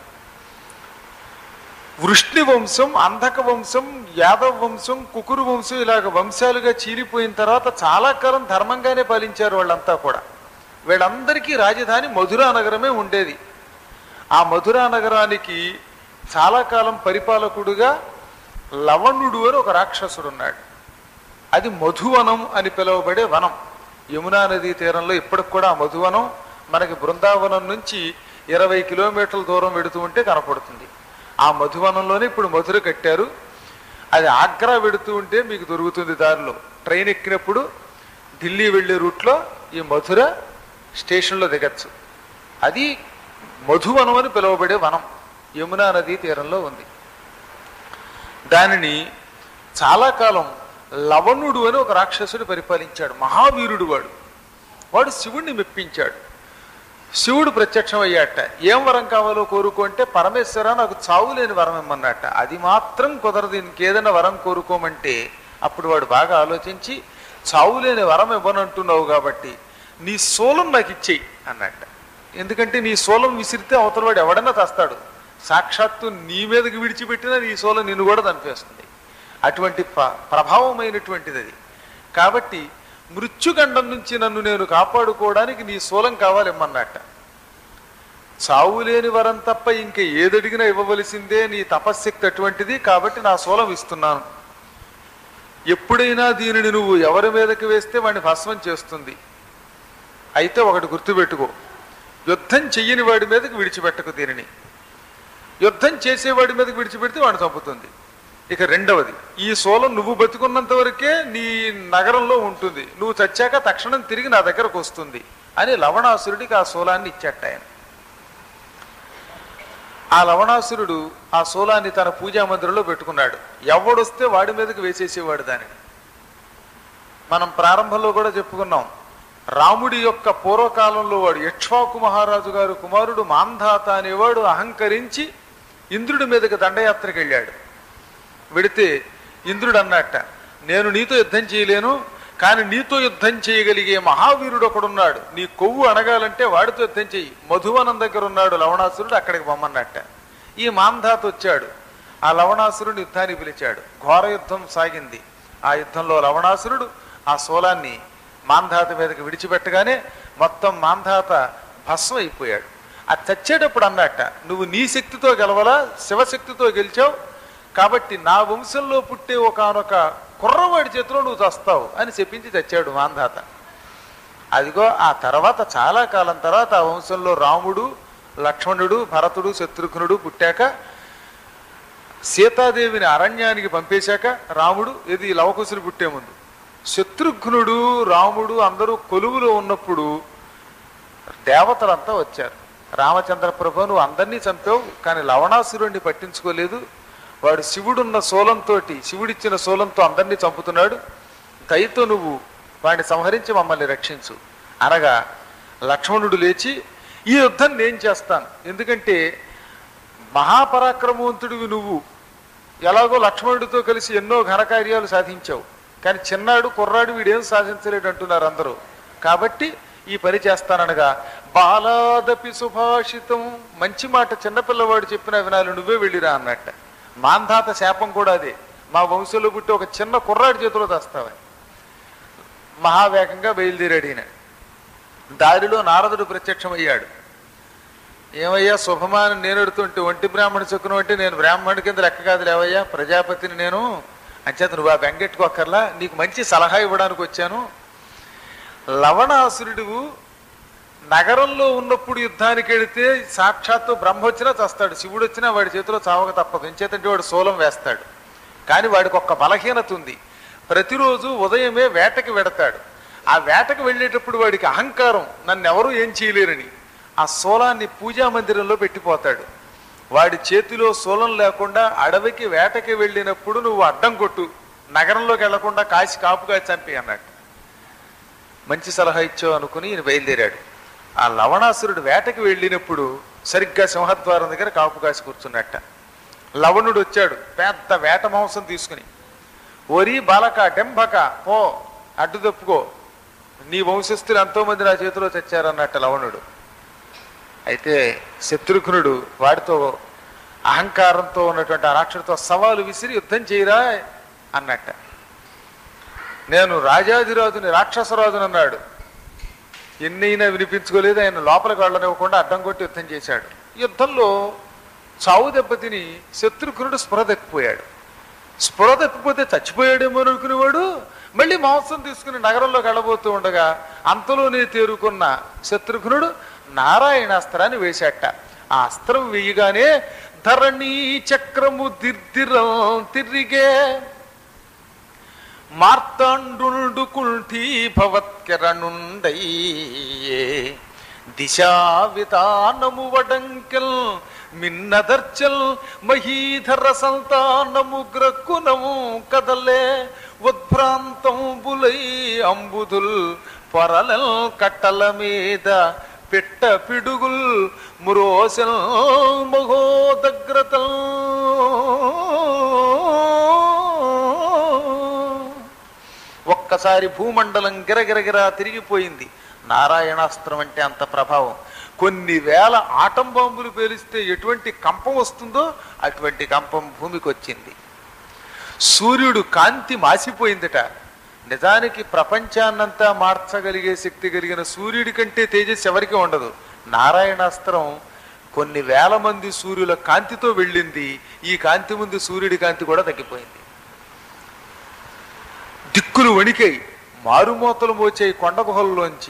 వృష్ణి వంశం అంధక వంశం యాదవ వంశం కుకురు వంశం ఇలాగ వంశాలుగా చీలిపోయిన తర్వాత చాలా కాలం ధర్మంగానే పాలించారు వాళ్ళంతా కూడా వీళ్ళందరికీ రాజధాని మధురా నగరమే ఉండేది ఆ మధురా నగరానికి చాలా కాలం పరిపాలకుడుగా లవణుడు అని ఒక రాక్షసుడు ఉన్నాడు అది మధువనం అని పిలువబడే వనం యమునా నదీ తీరంలో ఇప్పటికి కూడా ఆ మధువనం మనకి బృందావనం నుంచి ఇరవై కిలోమీటర్ల దూరం వెడుతూ ఉంటే కనపడుతుంది ఆ మధువనంలోనే ఇప్పుడు మధుర కట్టారు అది ఆగ్రా వెడుతూ ఉంటే మీకు దొరుకుతుంది దారిలో ట్రైన్ ఎక్కినప్పుడు ఢిల్లీ వెళ్ళే రూట్లో ఈ మధుర స్టేషన్లో దిగచ్చు అది మధువనం అని పిలువబడే వనం యమునా నదీ తీరంలో ఉంది దానిని చాలా కాలం లవణుడు అని ఒక రాక్షసుడు పరిపాలించాడు మహావీరుడు వాడు వాడు శివుణ్ణి మెప్పించాడు శివుడు ప్రత్యక్షం అయ్యాట ఏం వరం కావాలో కోరుకుంటే పరమేశ్వర నాకు చావు లేని వరం ఇమ్మన్నట్ట అది మాత్రం కుదరదు ఇంకేదైనా వరం కోరుకోమంటే అప్పుడు వాడు బాగా ఆలోచించి చావు లేని వరం ఇవ్వనంటున్నావు కాబట్టి నీ సోలం నాకు ఇచ్చేయి అన్నట్ట ఎందుకంటే నీ సోలం విసిరితే అవతల వాడు ఎవడన్నా తెస్తాడు సాక్షాత్తు నీ మీదకి విడిచిపెట్టినా నీ సోలం నిన్ను కూడా చంపేస్తుంది అటువంటి ప్ర- ప్రభావమైనటువంటిది అది కాబట్టి మృత్యుగండం నుంచి నన్ను నేను కాపాడుకోవడానికి నీ శూలం కావాలిమ్మన్నట్ట చావు లేని వరం తప్ప ఇంక ఏదడిగినా ఇవ్వవలసిందే నీ తపశ్శక్తి అటువంటిది కాబట్టి నా శూలం ఇస్తున్నాను ఎప్పుడైనా దీనిని నువ్వు ఎవరి మీదకి వేస్తే వాడిని భస్మం చేస్తుంది అయితే ఒకటి గుర్తుపెట్టుకో యుద్ధం చెయ్యని వాడి మీదకి విడిచిపెట్టకు దీనిని యుద్ధం చేసేవాడి మీదకి విడిచిపెడితే వాడిని చంపుతుంది ఇక రెండవది ఈ సోలం నువ్వు బతుకున్నంత వరకే నీ నగరంలో ఉంటుంది నువ్వు చచ్చాక తక్షణం తిరిగి నా దగ్గరకు వస్తుంది అని లవణాసురుడికి ఆ శూలాన్ని ఇచ్చట ఆయన ఆ లవణాసురుడు ఆ శూలాన్ని తన పూజా మందిరంలో పెట్టుకున్నాడు ఎవడొస్తే వాడి మీదకి వేసేసేవాడు దానిని మనం ప్రారంభంలో కూడా చెప్పుకున్నాం రాముడి యొక్క పూర్వకాలంలో వాడు యక్ష్వాకు మహారాజు గారు కుమారుడు మాంధాత అనేవాడు అహంకరించి ఇంద్రుడి మీదకి దండయాత్రకు వెళ్ళాడు వెడితే ఇంద్రుడు అన్నట్ట నేను నీతో యుద్ధం చేయలేను కానీ నీతో యుద్ధం చేయగలిగే మహావీరుడు ఒకడున్నాడు నీ కొవ్వు అనగాలంటే వాడితో యుద్ధం చెయ్యి మధువనం దగ్గర ఉన్నాడు లవణాసురుడు అక్కడికి పొమ్మన్నట్ట ఈ మాంధాత వచ్చాడు ఆ లవణాసురుడు యుద్ధానికి పిలిచాడు ఘోర యుద్ధం సాగింది ఆ యుద్ధంలో లవణాసురుడు ఆ శూలాన్ని మాంధాత మీదకి విడిచిపెట్టగానే మొత్తం మాంధాత భస్మం అయిపోయాడు అది చచ్చేటప్పుడు అన్నట్ట నువ్వు నీ శక్తితో గెలవలా శివశక్తితో గెలిచావు కాబట్టి నా వంశంలో పుట్టే ఒకనొక కుర్రవాడి చేతిలో నువ్వు చస్తావు అని చెప్పించి తెచ్చాడు మాంధాత అదిగో ఆ తర్వాత చాలా కాలం తర్వాత ఆ వంశంలో రాముడు లక్ష్మణుడు భరతుడు శత్రుఘ్నుడు పుట్టాక సీతాదేవిని అరణ్యానికి పంపేశాక రాముడు ఇది లవకుశులు పుట్టే ముందు శత్రుఘ్నుడు రాముడు అందరూ కొలువులో ఉన్నప్పుడు దేవతలంతా వచ్చారు రామచంద్ర ప్రభు నువ్వు అందరినీ చంపావు కానీ లవణాసురుణ్ణి పట్టించుకోలేదు వాడు శివుడున్న శూలంతో శివుడిచ్చిన శూలంతో అందరినీ చంపుతున్నాడు దయతో నువ్వు వాడిని సంహరించి మమ్మల్ని రక్షించు అనగా లక్ష్మణుడు లేచి ఈ యుద్ధం నేను చేస్తాను ఎందుకంటే మహాపరాక్రమవంతుడివి నువ్వు ఎలాగో లక్ష్మణుడితో కలిసి ఎన్నో ఘనకార్యాలు సాధించావు కానీ చిన్నాడు కుర్రాడు వీడేం సాధించలేడు అంటున్నారు అందరూ కాబట్టి ఈ పని చేస్తాననగా బాలాదపి సుభాషితం మంచి మాట చిన్నపిల్లవాడు చెప్పిన వినాలి నువ్వే వెళ్ళిరా అన్నట్ట మాంధాత శాపం కూడా అదే మా వంశంలో పుట్టి ఒక చిన్న కుర్రాడి చేతిలో తెస్తావని మహావేగంగా బయలుదేరాడు ఈయన దారిలో నారదుడు ప్రత్యక్షమయ్యాడు ఏమయ్యా శుభమాని నేను ఎడుతుంటే ఒంటి బ్రాహ్మణ చొక్కును అంటే నేను బ్రాహ్మణుడి కింద లెక్క కాదు లేవయ్యా ప్రజాపతిని నేను అంచేత నువ్వు ఆ బెంగెట్టుకోకర్లా నీకు మంచి సలహా ఇవ్వడానికి వచ్చాను లవణాసురుడు నగరంలో ఉన్నప్పుడు యుద్ధానికి వెళితే సాక్షాత్తు బ్రహ్మ వచ్చినా చస్తాడు శివుడు వచ్చినా వాడి చేతిలో చావక తప్పదు ఎంచేతంటే వాడు సోలం వేస్తాడు కానీ వాడికి ఒక్క బలహీనత ఉంది ప్రతిరోజు ఉదయమే వేటకి వెడతాడు ఆ వేటకు వెళ్ళేటప్పుడు వాడికి అహంకారం నన్ను ఎవరూ ఏం చేయలేరని ఆ సోలాన్ని పూజా మందిరంలో పెట్టిపోతాడు వాడి చేతిలో సోలం లేకుండా అడవికి వేటకి వెళ్ళినప్పుడు నువ్వు అడ్డం కొట్టు నగరంలోకి వెళ్లకుండా కాసి కాపుగా చంపి అన్నట్టు మంచి సలహా ఇచ్చావు అనుకుని ఈయన బయలుదేరాడు ఆ లవణాసురుడు వేటకి వెళ్ళినప్పుడు సరిగ్గా సింహద్వారం దగ్గర కాపు కాసి కూర్చున్నట్ట లవణుడు వచ్చాడు పెద్ద వేట మాంసం తీసుకుని ఒరి బాలక డెంబక పో అడ్డు తప్పుకో నీ వంశస్థులు ఎంతోమంది నా చేతిలో తెచ్చారన్నట్ట లవణుడు అయితే శత్రుఘ్నుడు వాడితో అహంకారంతో ఉన్నటువంటి ఆ రాక్షసుడితో సవాలు విసిరి యుద్ధం చేయరా అన్నట్ట నేను రాజాధిరాజుని రాక్షసరాజుని అన్నాడు ఎన్నైనా వినిపించుకోలేదు ఆయన లోపలికి వెళ్ళనివ్వకుండా అడ్డం కొట్టి యుద్ధం చేశాడు యుద్ధంలో చావు దెబ్బతిని శత్రుఘ్నుడు స్పృహ తప్పిపోయాడు స్పృహ తప్పిపోతే చచ్చిపోయాడేమో అనుకునేవాడు మళ్ళీ మాంసం తీసుకుని నగరంలోకి వెళ్ళబోతూ ఉండగా అంతలోనే తేరుకున్న శత్రుఘ్నుడు నారాయణాస్త్రాన్ని వేశాట ఆ అస్త్రం వేయగానే ధరణి చక్రము దిర్దిరం తిరిగే మార్తాండు కుల్ఠీ భవత్కరణుండయ్యే దిశా వితానము వడంకెల్ మిన్నదర్చల్ మహీధర సంతానము గ్రక్కునము కదలే ఉద్భ్రాంతంబులై అంబుదుల్ పొరలల్ కట్టల మీద పెట్ట పిడుగుల్ మురోసెల్ మహోదగ్రతల్ ఒక్కసారి భూమండలం గిరగిరగిరా తిరిగిపోయింది నారాయణాస్త్రం అంటే అంత ప్రభావం కొన్ని వేల ఆటం బాంబులు పేలిస్తే ఎటువంటి కంపం వస్తుందో అటువంటి కంపం భూమికి వచ్చింది సూర్యుడు కాంతి మాసిపోయిందట నిజానికి ప్రపంచాన్నంతా మార్చగలిగే శక్తి కలిగిన సూర్యుడి కంటే తేజస్సు ఎవరికీ ఉండదు నారాయణాస్త్రం కొన్ని వేల మంది సూర్యుల కాంతితో వెళ్ళింది ఈ కాంతి ముందు సూర్యుడి కాంతి కూడా తగ్గిపోయింది దిక్కులు వణికాయి మారుమూతలు మోచాయి కొండ గుహల్లోంచి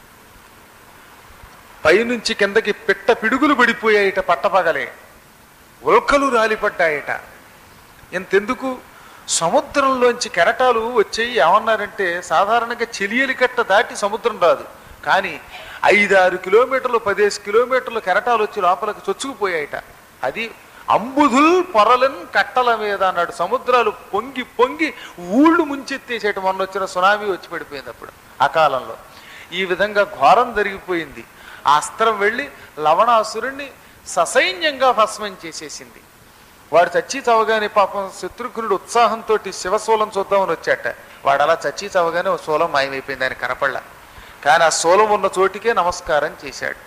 పైనుంచి కిందకి పిట్ట పిడుగులు పడిపోయాయిట పట్టపగలే ఉల్కలు రాలిపడ్డాయట ఇంతెందుకు సముద్రంలోంచి కెరటాలు వచ్చాయి ఏమన్నారంటే సాధారణంగా చెలియలి కట్ట దాటి సముద్రం రాదు కానీ ఐదారు కిలోమీటర్లు పదేసి కిలోమీటర్లు కెరటాలు వచ్చి లోపలికి చొచ్చుకుపోయాయట అది అంబుధుల్ పొరలన్ కట్టల మీద అన్నాడు సముద్రాలు పొంగి పొంగి ఊళ్ళు ముంచెత్తేసేట మొన్న వచ్చిన సునామీ వచ్చి పడిపోయింది అప్పుడు ఆ కాలంలో ఈ విధంగా ఘోరం జరిగిపోయింది ఆ అస్త్రం వెళ్ళి లవణాసురుణ్ణి ససైన్యంగా భస్మం చేసేసింది వాడు చచ్చి చవగానే పాపం శత్రుఘ్నుడు ఉత్సాహంతో శివశూలం చూద్దామని వచ్చాట వాడు అలా చచ్చి చవగానే ఓ శూలం మాయమైపోయింది ఆయన కనపడలా కానీ ఆ శూలం ఉన్న చోటికే నమస్కారం చేశాడు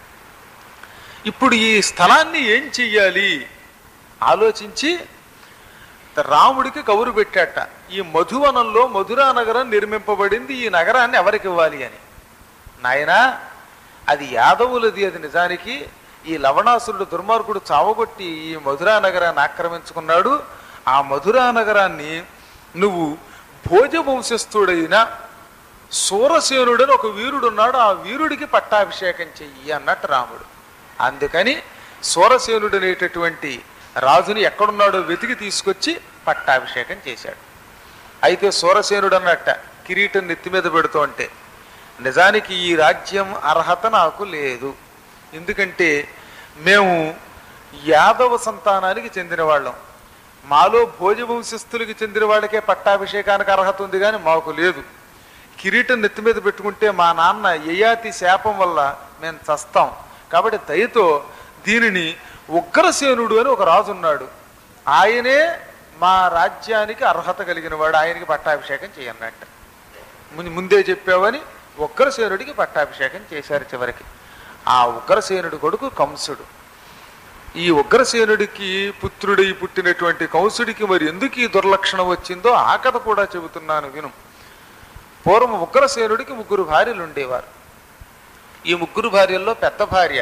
ఇప్పుడు ఈ స్థలాన్ని ఏం చెయ్యాలి ఆలోచించి రాముడికి కబురు పెట్టాట ఈ మధువనంలో మధురా నగరం నిర్మింపబడింది ఈ నగరాన్ని ఎవరికి ఇవ్వాలి అని నాయనా అది యాదవులది అది నిజానికి ఈ లవణాసురుడు దుర్మార్గుడు చావగొట్టి ఈ మధురా నగరాన్ని ఆక్రమించుకున్నాడు ఆ మధురా నగరాన్ని నువ్వు భోజవంశస్థుడైన సూరసేనుడని ఒక వీరుడు ఉన్నాడు ఆ వీరుడికి పట్టాభిషేకం చెయ్యి అన్నట్టు రాముడు అందుకని సూరసేనుడు అనేటటువంటి రాజుని ఎక్కడున్నాడో వెతికి తీసుకొచ్చి పట్టాభిషేకం చేశాడు అయితే సూరసేనుడు అన్నట్ట కిరీటం నెత్తి మీద పెడుతూ ఉంటే నిజానికి ఈ రాజ్యం అర్హత నాకు లేదు ఎందుకంటే మేము యాదవ సంతానానికి చెందిన వాళ్ళం మాలో భోజవంశస్థులకి చెందిన వాళ్ళకే పట్టాభిషేకానికి అర్హత ఉంది కానీ మాకు లేదు కిరీటం నెత్తి మీద పెట్టుకుంటే మా నాన్న యయాతి శాపం వల్ల మేము చస్తాం కాబట్టి దయతో దీనిని ఉగ్రసేనుడు అని ఒక రాజు ఉన్నాడు ఆయనే మా రాజ్యానికి అర్హత కలిగిన వాడు ఆయనకి పట్టాభిషేకం చేయన్నట్టు ముందు- ముందే చెప్పావని ఉగ్రసేనుడికి పట్టాభిషేకం చేశారు చివరికి ఆ ఉగ్రసేనుడి కొడుకు కంసుడు ఈ ఉగ్రసేనుడికి పుత్రుడై పుట్టినటువంటి కంసుడికి మరి ఎందుకు ఈ దుర్లక్షణం వచ్చిందో ఆ కథ కూడా చెబుతున్నాను విను పూర్వం ఉగ్రసేనుడికి ముగ్గురు భార్యలు ఉండేవారు ఈ ముగ్గురు భార్యల్లో పెద్ద భార్య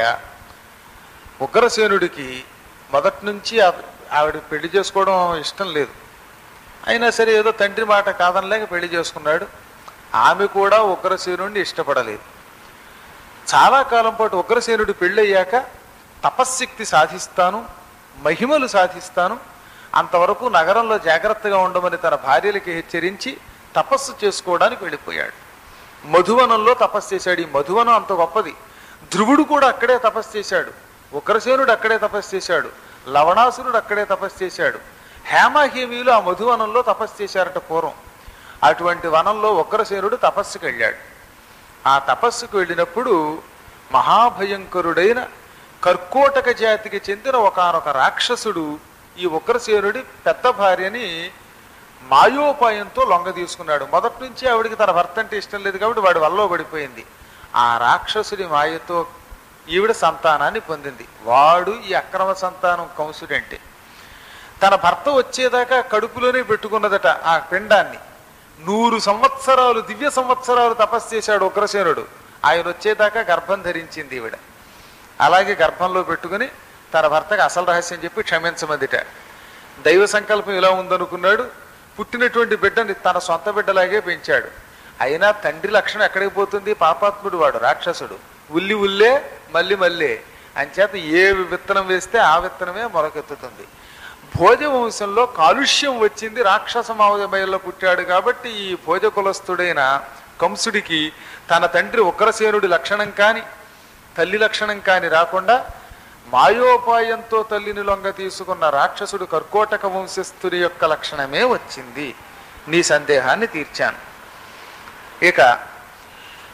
ఉగ్రసేనుడికి మొదటి నుంచి ఆ- ఆవిడ పెళ్లి చేసుకోవడం ఇష్టం లేదు అయినా సరే ఏదో తండ్రి మాట కాదనలేక పెళ్లి చేసుకున్నాడు ఆమె కూడా ఉగ్రసేనుడిని ఇష్టపడలేదు చాలా కాలం పాటు ఉగ్రసేనుడు పెళ్ళయ్యాక తపశ్శక్తి సాధిస్తాను మహిమలు సాధిస్తాను అంతవరకు నగరంలో జాగ్రత్తగా ఉండమని తన భార్యలకి హెచ్చరించి తపస్సు చేసుకోవడానికి వెళ్ళిపోయాడు మధువనంలో తపస్సు చేశాడు ఈ మధువనం అంత గొప్పది ధ్రువుడు కూడా అక్కడే తపస్సు చేశాడు ఉగ్రసేనుడు అక్కడే తపస్సు చేశాడు లవణాసురుడు అక్కడే తపస్సు చేశాడు హేమహేమీలు ఆ మధువనంలో తపస్సు చేశారట పూర్వం అటువంటి వనంలో ఉగ్రసేనుడు తపస్సుకు వెళ్ళాడు ఆ తపస్సుకు వెళ్ళినప్పుడు మహాభయంకరుడైన కర్కోటక జాతికి చెందిన ఒకానొక రాక్షసుడు ఈ ఉగ్రసేనుడి పెద్ద భార్యని మాయోపాయంతో లొంగ తీసుకున్నాడు మొదటి నుంచి ఆవిడికి తన భర్త అంటే ఇష్టం లేదు కాబట్టి వాడి వల్ల పడిపోయింది ఆ రాక్షసుడి మాయతో ఈవిడ సంతానాన్ని పొందింది వాడు ఈ అక్రమ సంతానం కంసుడంటే తన భర్త వచ్చేదాకా కడుపులోనే పెట్టుకున్నదట ఆ పిండాన్ని నూరు సంవత్సరాలు దివ్య సంవత్సరాలు తపస్సు చేశాడు ఉగ్రసేనుడు ఆయన వచ్చేదాకా గర్భం ధరించింది ఈవిడ అలాగే గర్భంలో పెట్టుకుని తన భర్తకు అసలు రహస్యం చెప్పి క్షమించమందిట దైవ సంకల్పం ఇలా ఉందనుకున్నాడు పుట్టినటువంటి బిడ్డని తన సొంత బిడ్డలాగే పెంచాడు అయినా తండ్రి లక్షణం ఎక్కడికి పోతుంది పాపాత్ముడు వాడు రాక్షసుడు ఉల్లి ఉల్లే మళ్ళీ మళ్ళీ అంచేత ఏ విత్తనం వేస్తే ఆ విత్తనమే మొలకెత్తుతుంది భోజ వంశంలో కాలుష్యం వచ్చింది రాక్షస మావమయంలో పుట్టాడు కాబట్టి ఈ భోజ కులస్థుడైన కంసుడికి తన తండ్రి ఉగ్రసేనుడి లక్షణం కాని తల్లి లక్షణం కాని రాకుండా మాయోపాయంతో తల్లిని లొంగ తీసుకున్న రాక్షసుడు కర్కోటక వంశస్థుడి యొక్క లక్షణమే వచ్చింది నీ సందేహాన్ని తీర్చాను ఇక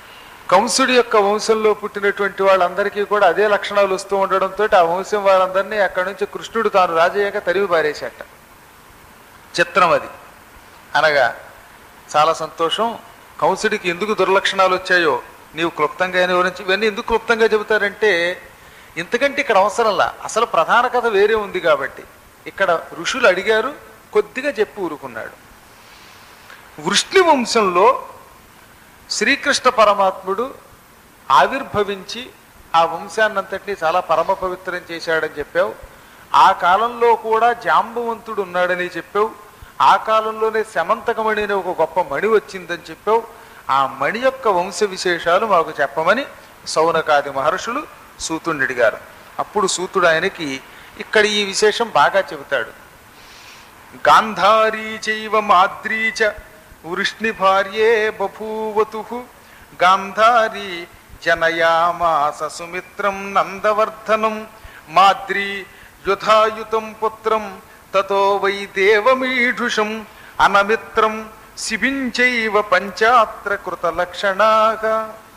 కంసుడి యొక్క వంశంలో పుట్టినటువంటి వాళ్ళందరికీ కూడా అదే లక్షణాలు వస్తూ ఉండడంతో ఆ వంశం వారందరినీ అక్కడి నుంచి కృష్ణుడు తాను రాజయ్యాక తరివి పారేశాట చిత్రం అది అనగా చాలా సంతోషం కంసుడికి ఎందుకు దుర్లక్షణాలు వచ్చాయో నీవు క్లుప్తంగా వివరించి ఇవన్నీ ఎందుకు క్లుప్తంగా చెబుతారంటే ఇంతకంటే ఇక్కడ అవసరంలా అసలు ప్రధాన కథ వేరే ఉంది కాబట్టి ఇక్కడ ఋషులు అడిగారు కొద్దిగా చెప్పి ఊరుకున్నాడు వృష్ణి వంశంలో శ్రీకృష్ణ పరమాత్ముడు ఆవిర్భవించి ఆ వంశాన్నంతటినీ చాలా పరమ పవిత్రం చేశాడని చెప్పావు ఆ కాలంలో కూడా జాంబవంతుడు ఉన్నాడని చెప్పావు ఆ కాలంలోనే శమంతకమణి అనే ఒక గొప్ప మణి వచ్చిందని చెప్పావు ఆ మణి యొక్క వంశ విశేషాలు మాకు చెప్పమని సౌనకాది మహర్షులు సూతుడిని అడిగారు అప్పుడు సూతుడు ఆయనకి ఇక్కడ ఈ విశేషం బాగా చెబుతాడు గాంధారీ చైవ మాద్రీ చ వృష్ణి భార్యే బభూవతు గాంధారీ జనయామాస సుమిత్రం నందవర్ధనం మాద్రీ యుధాయుతం పుత్రం తతో వై దేవమీఢుషం అనమిత్రం శిబించైవ పంచాత్ర కృత లక్షణాగా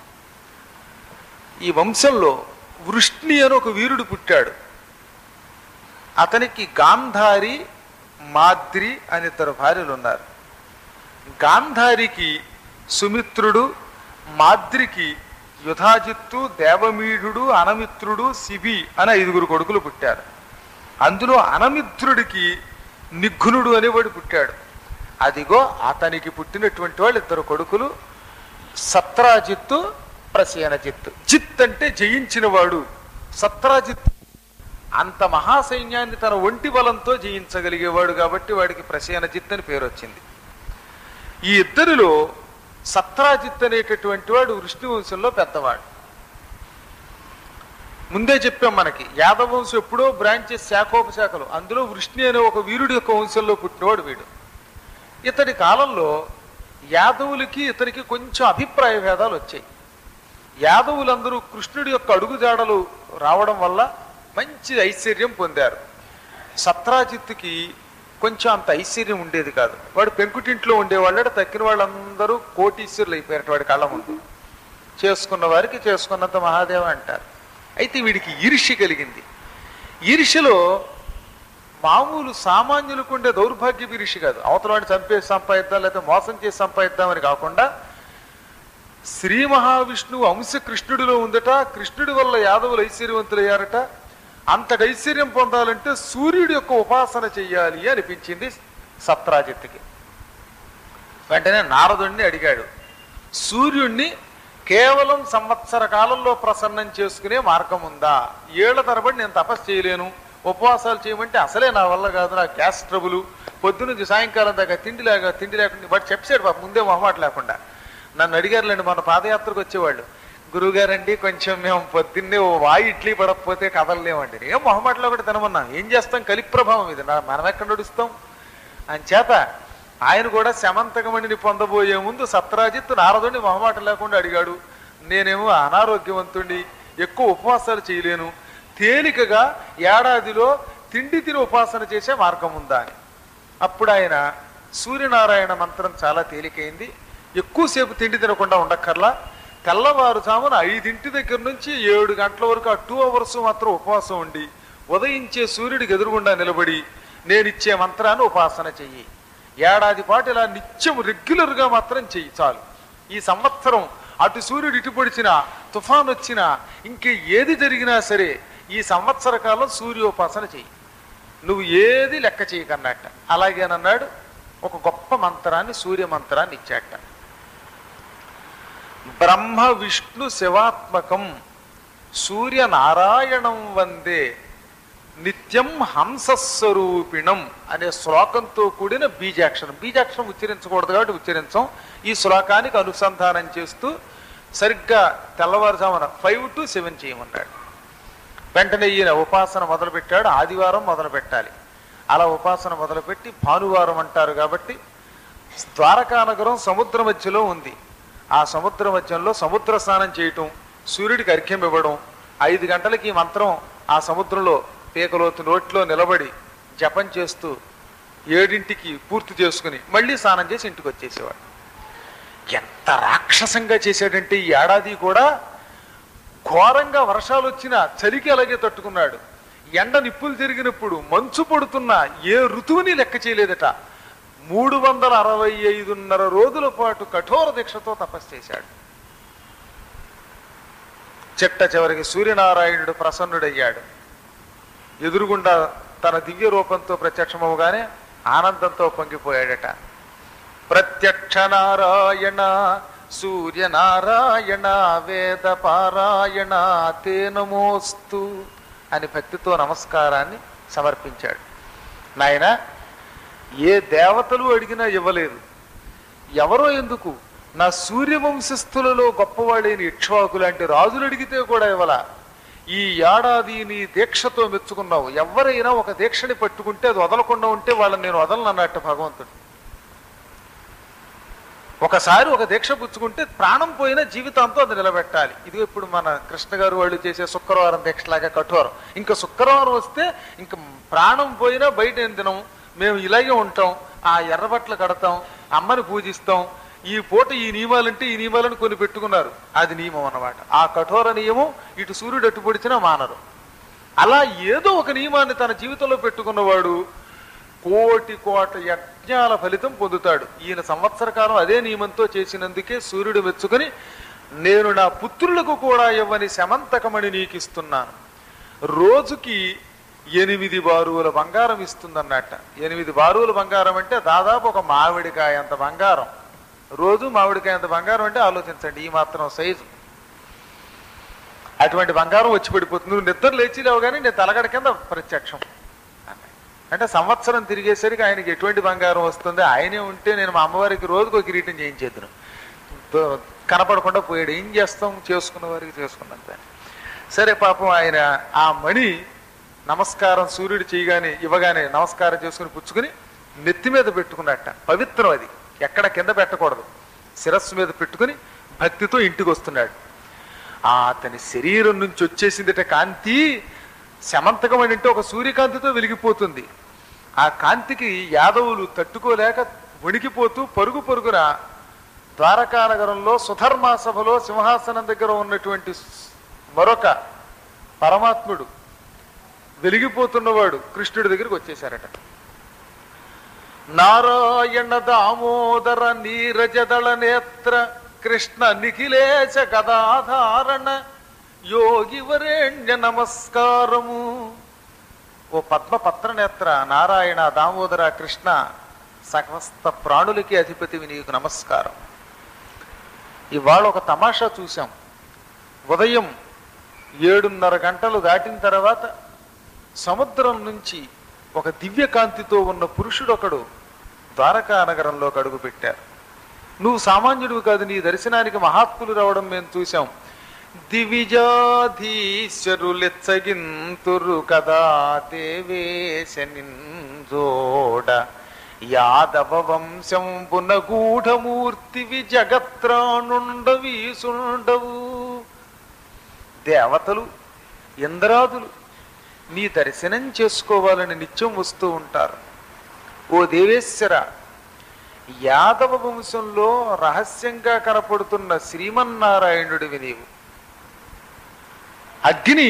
ఈ వంశంలో వృష్ణి అని ఒక వీరుడు పుట్టాడు అతనికి గాంధారి మాద్రి అని ఇద్దరు భార్యలు ఉన్నారు గాంధారికి సుమిత్రుడు మాద్రికి యుధాజిత్తు దేవమీఢుడు అనమిత్రుడు శిబి అని ఐదుగురు కొడుకులు పుట్టారు అందులో అనమిత్రుడికి నిఘ్నుడు అనేవాడు పుట్టాడు అదిగో అతనికి పుట్టినటువంటి వాళ్ళు ఇద్దరు కొడుకులు సత్రాజిత్తు ప్రసేనజిత్తు జిత్ అంటే జయించినవాడు సత్రాజిత్ అంత మహాసైన్యాన్ని తన ఒంటి బలంతో జయించగలిగేవాడు కాబట్టి వాడికి ప్రసేనజిత్ అని పేరు వచ్చింది ఈ ఇద్దరిలో సత్రాజిత్ అనేటటువంటి వాడు వృష్ణి వంశంలో పెద్దవాడు ముందే చెప్పాం మనకి యాదవ వంశం ఎప్పుడో బ్రాంచెస్ శాఖోపశాఖలు అందులో వృష్ణి అనే ఒక వీరుడి యొక్క వంశంలో పుట్టినవాడు వీడు ఇతడి కాలంలో యాదవులకి ఇతనికి కొంచెం అభిప్రాయ భేదాలు వచ్చాయి యాదవులందరూ కృష్ణుడి యొక్క అడుగుజాడలు రావడం వల్ల మంచి ఐశ్వర్యం పొందారు సత్రాజిత్తుకి కొంచెం అంత ఐశ్వర్యం ఉండేది కాదు వాడు పెంకుటింట్లో ఉండేవాళ్ళ తక్కిన వాళ్ళందరూ కోటీశ్వరులు అయిపోయారు వాడి కళ్ళ ముందు చేసుకున్న వారికి చేసుకున్నంత మహాదేవ అంటారు అయితే వీడికి ఈర్ష్య కలిగింది ఈర్ష్యలో మామూలు సామాన్యులకు ఉండే దౌర్భాగ్య ఈర్ష్య కాదు అవతల వాడిని చంపేసి సంపాదిద్దాం లేకపోతే మోసం చేసి సంపాదిద్దామని కాకుండా శ్రీ మహావిష్ణువు అంశ కృష్ణుడిలో ఉందట కృష్ణుడి వల్ల యాదవులు ఐశ్వర్యవంతులయ్యారట అంతటి ఐశ్వర్యం పొందాలంటే సూర్యుడి యొక్క ఉపాసన చెయ్యాలి అనిపించింది సత్రాజిత్తుకి వెంటనే నారదుణ్ణి అడిగాడు సూర్యుణ్ణి కేవలం సంవత్సర కాలంలో ప్రసన్నం చేసుకునే మార్గం ఉందా ఏళ్ల తరబడి నేను తపస్సు చేయలేను ఉపవాసాలు చేయమంటే అసలే నా వల్ల కాదు నా గ్యాస్ ట్రబుల్ పొద్దునుంచి సాయంకాలం దాకా తిండి లేక తిండి లేకుండా వాడు చెప్పాడు పాప ముందే మొహమాట లేకుండా నన్ను అడిగారులేండి మన పాదయాత్రకు వచ్చేవాళ్ళు గురువుగారండి కొంచెం మేము పొద్దున్నే ఓ వాయి ఇడ్లీ పడకపోతే కదలలేమండి ఏం మొహమాటలో కూడా తినమన్నాం ఏం చేస్తాం కలి ప్రభావం ఇది నా- మనం ఎక్కడ నడుస్తాం అని చేత ఆయన కూడా శమంతకమణిని పొందబోయే ముందు సత్రాజిత్ నారదుని మొహమాట లేకుండా అడిగాడు నేనేమో అనారోగ్యవంతుణ్ణి ఎక్కువ ఉపవాసాలు చేయలేను తేలికగా ఏడాదిలో తిండి తిని ఉపాసన చేసే మార్గం ఉందా అని అప్పుడు ఆయన సూర్యనారాయణ మంత్రం చాలా తేలికైంది ఎక్కువసేపు తిండి తినకుండా ఉండక్కర్లా తెల్లవారుజామున ఐదింటి దగ్గర నుంచి ఏడు గంటల వరకు ఆ టూ అవర్స్ మాత్రం ఉపవాసం ఉండి ఉదయించే సూర్యుడికి ఎదురుగుండా నిలబడి నేనిచ్చే మంత్రాన్ని ఉపాసన చెయ్యి ఏడాది పాటు ఇలా నిత్యం రెగ్యులర్గా మాత్రం చెయ్యి చాలు ఈ సంవత్సరం అటు సూర్యుడు ఇటు పొడిచినా తుఫాన్ వచ్చినా ఇంకే ఏది జరిగినా సరే ఈ సంవత్సర కాలం సూర్యోపాసన చెయ్యి నువ్వు ఏది లెక్క చేయకన్నట్ట అలాగేనన్నాడు ఒక గొప్ప మంత్రాన్ని సూర్య మంత్రాన్ని ఇచ్చాట బ్రహ్మ విష్ణు శివాత్మకం సూర్య నారాయణం వందే నిత్యం హంసస్వరూపిణం అనే శ్లోకంతో కూడిన బీజాక్షరం బీజాక్షరం ఉచ్చరించకూడదు కాబట్టి ఉచ్చరించం ఈ శ్లోకానికి అనుసంధానం చేస్తూ సరిగ్గా తెల్లవారుజామున ఫైవ్ టు సెవెన్ చేయమన్నాడు వెంటనే ఈయన ఉపాసన మొదలుపెట్టాడు ఆదివారం మొదలు పెట్టాలి అలా ఉపాసన మొదలుపెట్టి భానువారం అంటారు కాబట్టి ద్వారకా నగరం సముద్ర మధ్యలో ఉంది ఆ సముద్ర మధ్యంలో సముద్ర స్నానం చేయటం సూర్యుడికి అర్ఘ్యం ఇవ్వడం ఐదు గంటలకి ఈ మంత్రం ఆ సముద్రంలో పీకలోతు నోట్లో నిలబడి జపం చేస్తూ ఏడింటికి పూర్తి చేసుకుని మళ్ళీ స్నానం చేసి ఇంటికి వచ్చేసేవాడు ఎంత ఎంత రాక్షసంగా చేశాడంటే ఈ ఏడాది కూడా ఘోరంగా వర్షాలు వచ్చినా చలికి అలాగే తట్టుకున్నాడు ఎండ నిప్పులు తిరిగినప్పుడు మంచు పడుతున్నా ఏ ఋతువుని లెక్క చేయలేదట మూడు వందల అరవై ఐదున్నర రోజుల పాటు కఠోర దీక్షతో తపస్సు చేశాడు చిట్ట చివరికి సూర్యనారాయణుడు ప్రసన్నుడయ్యాడు ఎదురుగుండా తన దివ్య రూపంతో ప్రత్యక్షమవగానే ఆనందంతో పొంగిపోయాడట ప్రత్యక్ష నారాయణ సూర్యనారాయణ వేద పారాయణ తే నమోస్తు అని భక్తితో నమస్కారాన్ని సమర్పించాడు నాయన ఏ దేవతలు అడిగినా ఇవ్వలేదు ఎవరో ఎందుకు నా సూర్యవంశస్థులలో గొప్పవాడైన ఇక్ష్వాకు లాంటి రాజులు అడిగితే కూడా ఇవ్వలా ఈ ఏడాది నీ దీక్షతో మెచ్చుకున్నావు ఎవరైనా ఒక దీక్షని పట్టుకుంటే అది వదలకుండా ఉంటే వాళ్ళని నేను వదలను అన్నట్టు భగవంతుడు ఒకసారి ఒక దీక్ష పుచ్చుకుంటే ప్రాణం పోయిన జీవితాంతో అది నిలబెట్టాలి ఇది ఇప్పుడు మన కృష్ణ గారు వాళ్ళు చేసే శుక్రవారం దీక్షలాగా కఠోరం ఇంకా శుక్రవారం వస్తే ఇంకా ప్రాణం పోయినా బయట ఏం తినం మేము ఇలాగే ఉంటాం ఆ ఎర్రబట్టలు కడతాం అమ్మని పూజిస్తాం ఈ పూట ఈ నియమాలంటే ఈ నియమాలను కొన్ని పెట్టుకున్నారు అది నియమం అన్నమాట ఆ కఠోర నియమం ఇటు సూర్యుడు అట్టు పొడిచినా మానరు అలా ఏదో ఒక నియమాన్ని తన జీవితంలో పెట్టుకున్నవాడు కోటి కోట యజ్ఞాల ఫలితం పొందుతాడు ఈయన సంవత్సర కాలం అదే నియమంతో చేసినందుకే సూర్యుడు మెచ్చుకొని నేను నా పుత్రులకు కూడా ఇవ్వని శమంతకమణి నీకు ఇస్తున్నాను రోజుకి ఎనిమిది బారువుల బంగారం ఇస్తుందన్నట్ట ఎనిమిది బారువుల బంగారం అంటే దాదాపు ఒక మామిడికాయ అంత బంగారం రోజు మామిడికాయ అంత బంగారం అంటే ఆలోచించండి ఈ మాత్రం సైజు అటువంటి బంగారం వచ్చి పడిపోతుంది నువ్వు నిద్ర లేచి లేవగానే నేను తలగడ కింద ప్రత్యక్షం అన్నాడు. అంటే సంవత్సరం తిరిగేసరికి ఆయనకి ఎటువంటి బంగారం వస్తుంది ఆయనే ఉంటే నేను మా అమ్మవారికి రోజుకు ఒక కిరీటం చేయించేద్దును తో- కనపడకుండా పోయాడు ఏం చేస్తాం చేసుకున్న వారికి చేసుకున్నంత సరే పాపం ఆయన ఆ మణి నమస్కారం సూర్యుడు చేయగానే ఇవ్వగానే నమస్కారం చేసుకుని పుచ్చుకుని నెత్తి మీద పెట్టుకున్నట్ట పవిత్రం అది ఎక్కడ కింద పెట్టకూడదు శిరస్సు మీద పెట్టుకుని భక్తితో ఇంటికి వస్తున్నాడు ఆ అతని శరీరం నుంచి వచ్చేసిందిట కాంతి శమంతకం అని అంటే ఒక సూర్యకాంతితో వెలిగిపోతుంది ఆ కాంతికి యాదవులు తట్టుకోలేక వణికిపోతూ పరుగు పరుగున ద్వారకా నగరంలో సుధర్మా సభలో సింహాసనం దగ్గర ఉన్నటువంటి మరొక పరమాత్ముడు వెలిగిపోతున్నవాడు కృష్ణుడి దగ్గరికి వచ్చేశారట నారాయణ దామోదర నీరజదళ నేత్ర కృష్ణ నిఖిలేశ గదాధారణ యోగి వరేణ్య నమస్కారము ఓ పద్మ పత్ర నేత్ర నారాయణ దామోదర కృష్ణ సమస్త ప్రాణులకి అధిపతివి నీకు నమస్కారం ఇవాళ ఒక తమాషా చూశాం ఉదయం ఏడున్నర గంటలు దాటిన తర్వాత సముద్రం నుంచి ఒక దివ్య కాంతితో ఉన్న పురుషుడు ఒకడు ద్వారకా నగరంలోకి అడుగు పెట్టారు నువ్వు సామాన్యుడివి కాదు నీ దర్శనానికి మహాత్ములు రావడం మేము చూశాం దివిజాధీశ్వరులెచ్చగింతురు కదా దేవేశ నింజోడ యాదవ వంశంబున గూఢమూర్తివి జగత్రానుండవీసుండవు దేవతలు ఇంద్రాదులు నీ దర్శనం చేసుకోవాలని నిత్యం వస్తూ ఉంటారు ఓ దేవేశ్వర యాదవ వంశంలో రహస్యంగా కనపడుతున్న శ్రీమన్నారాయణుడివి నీవు అగ్ని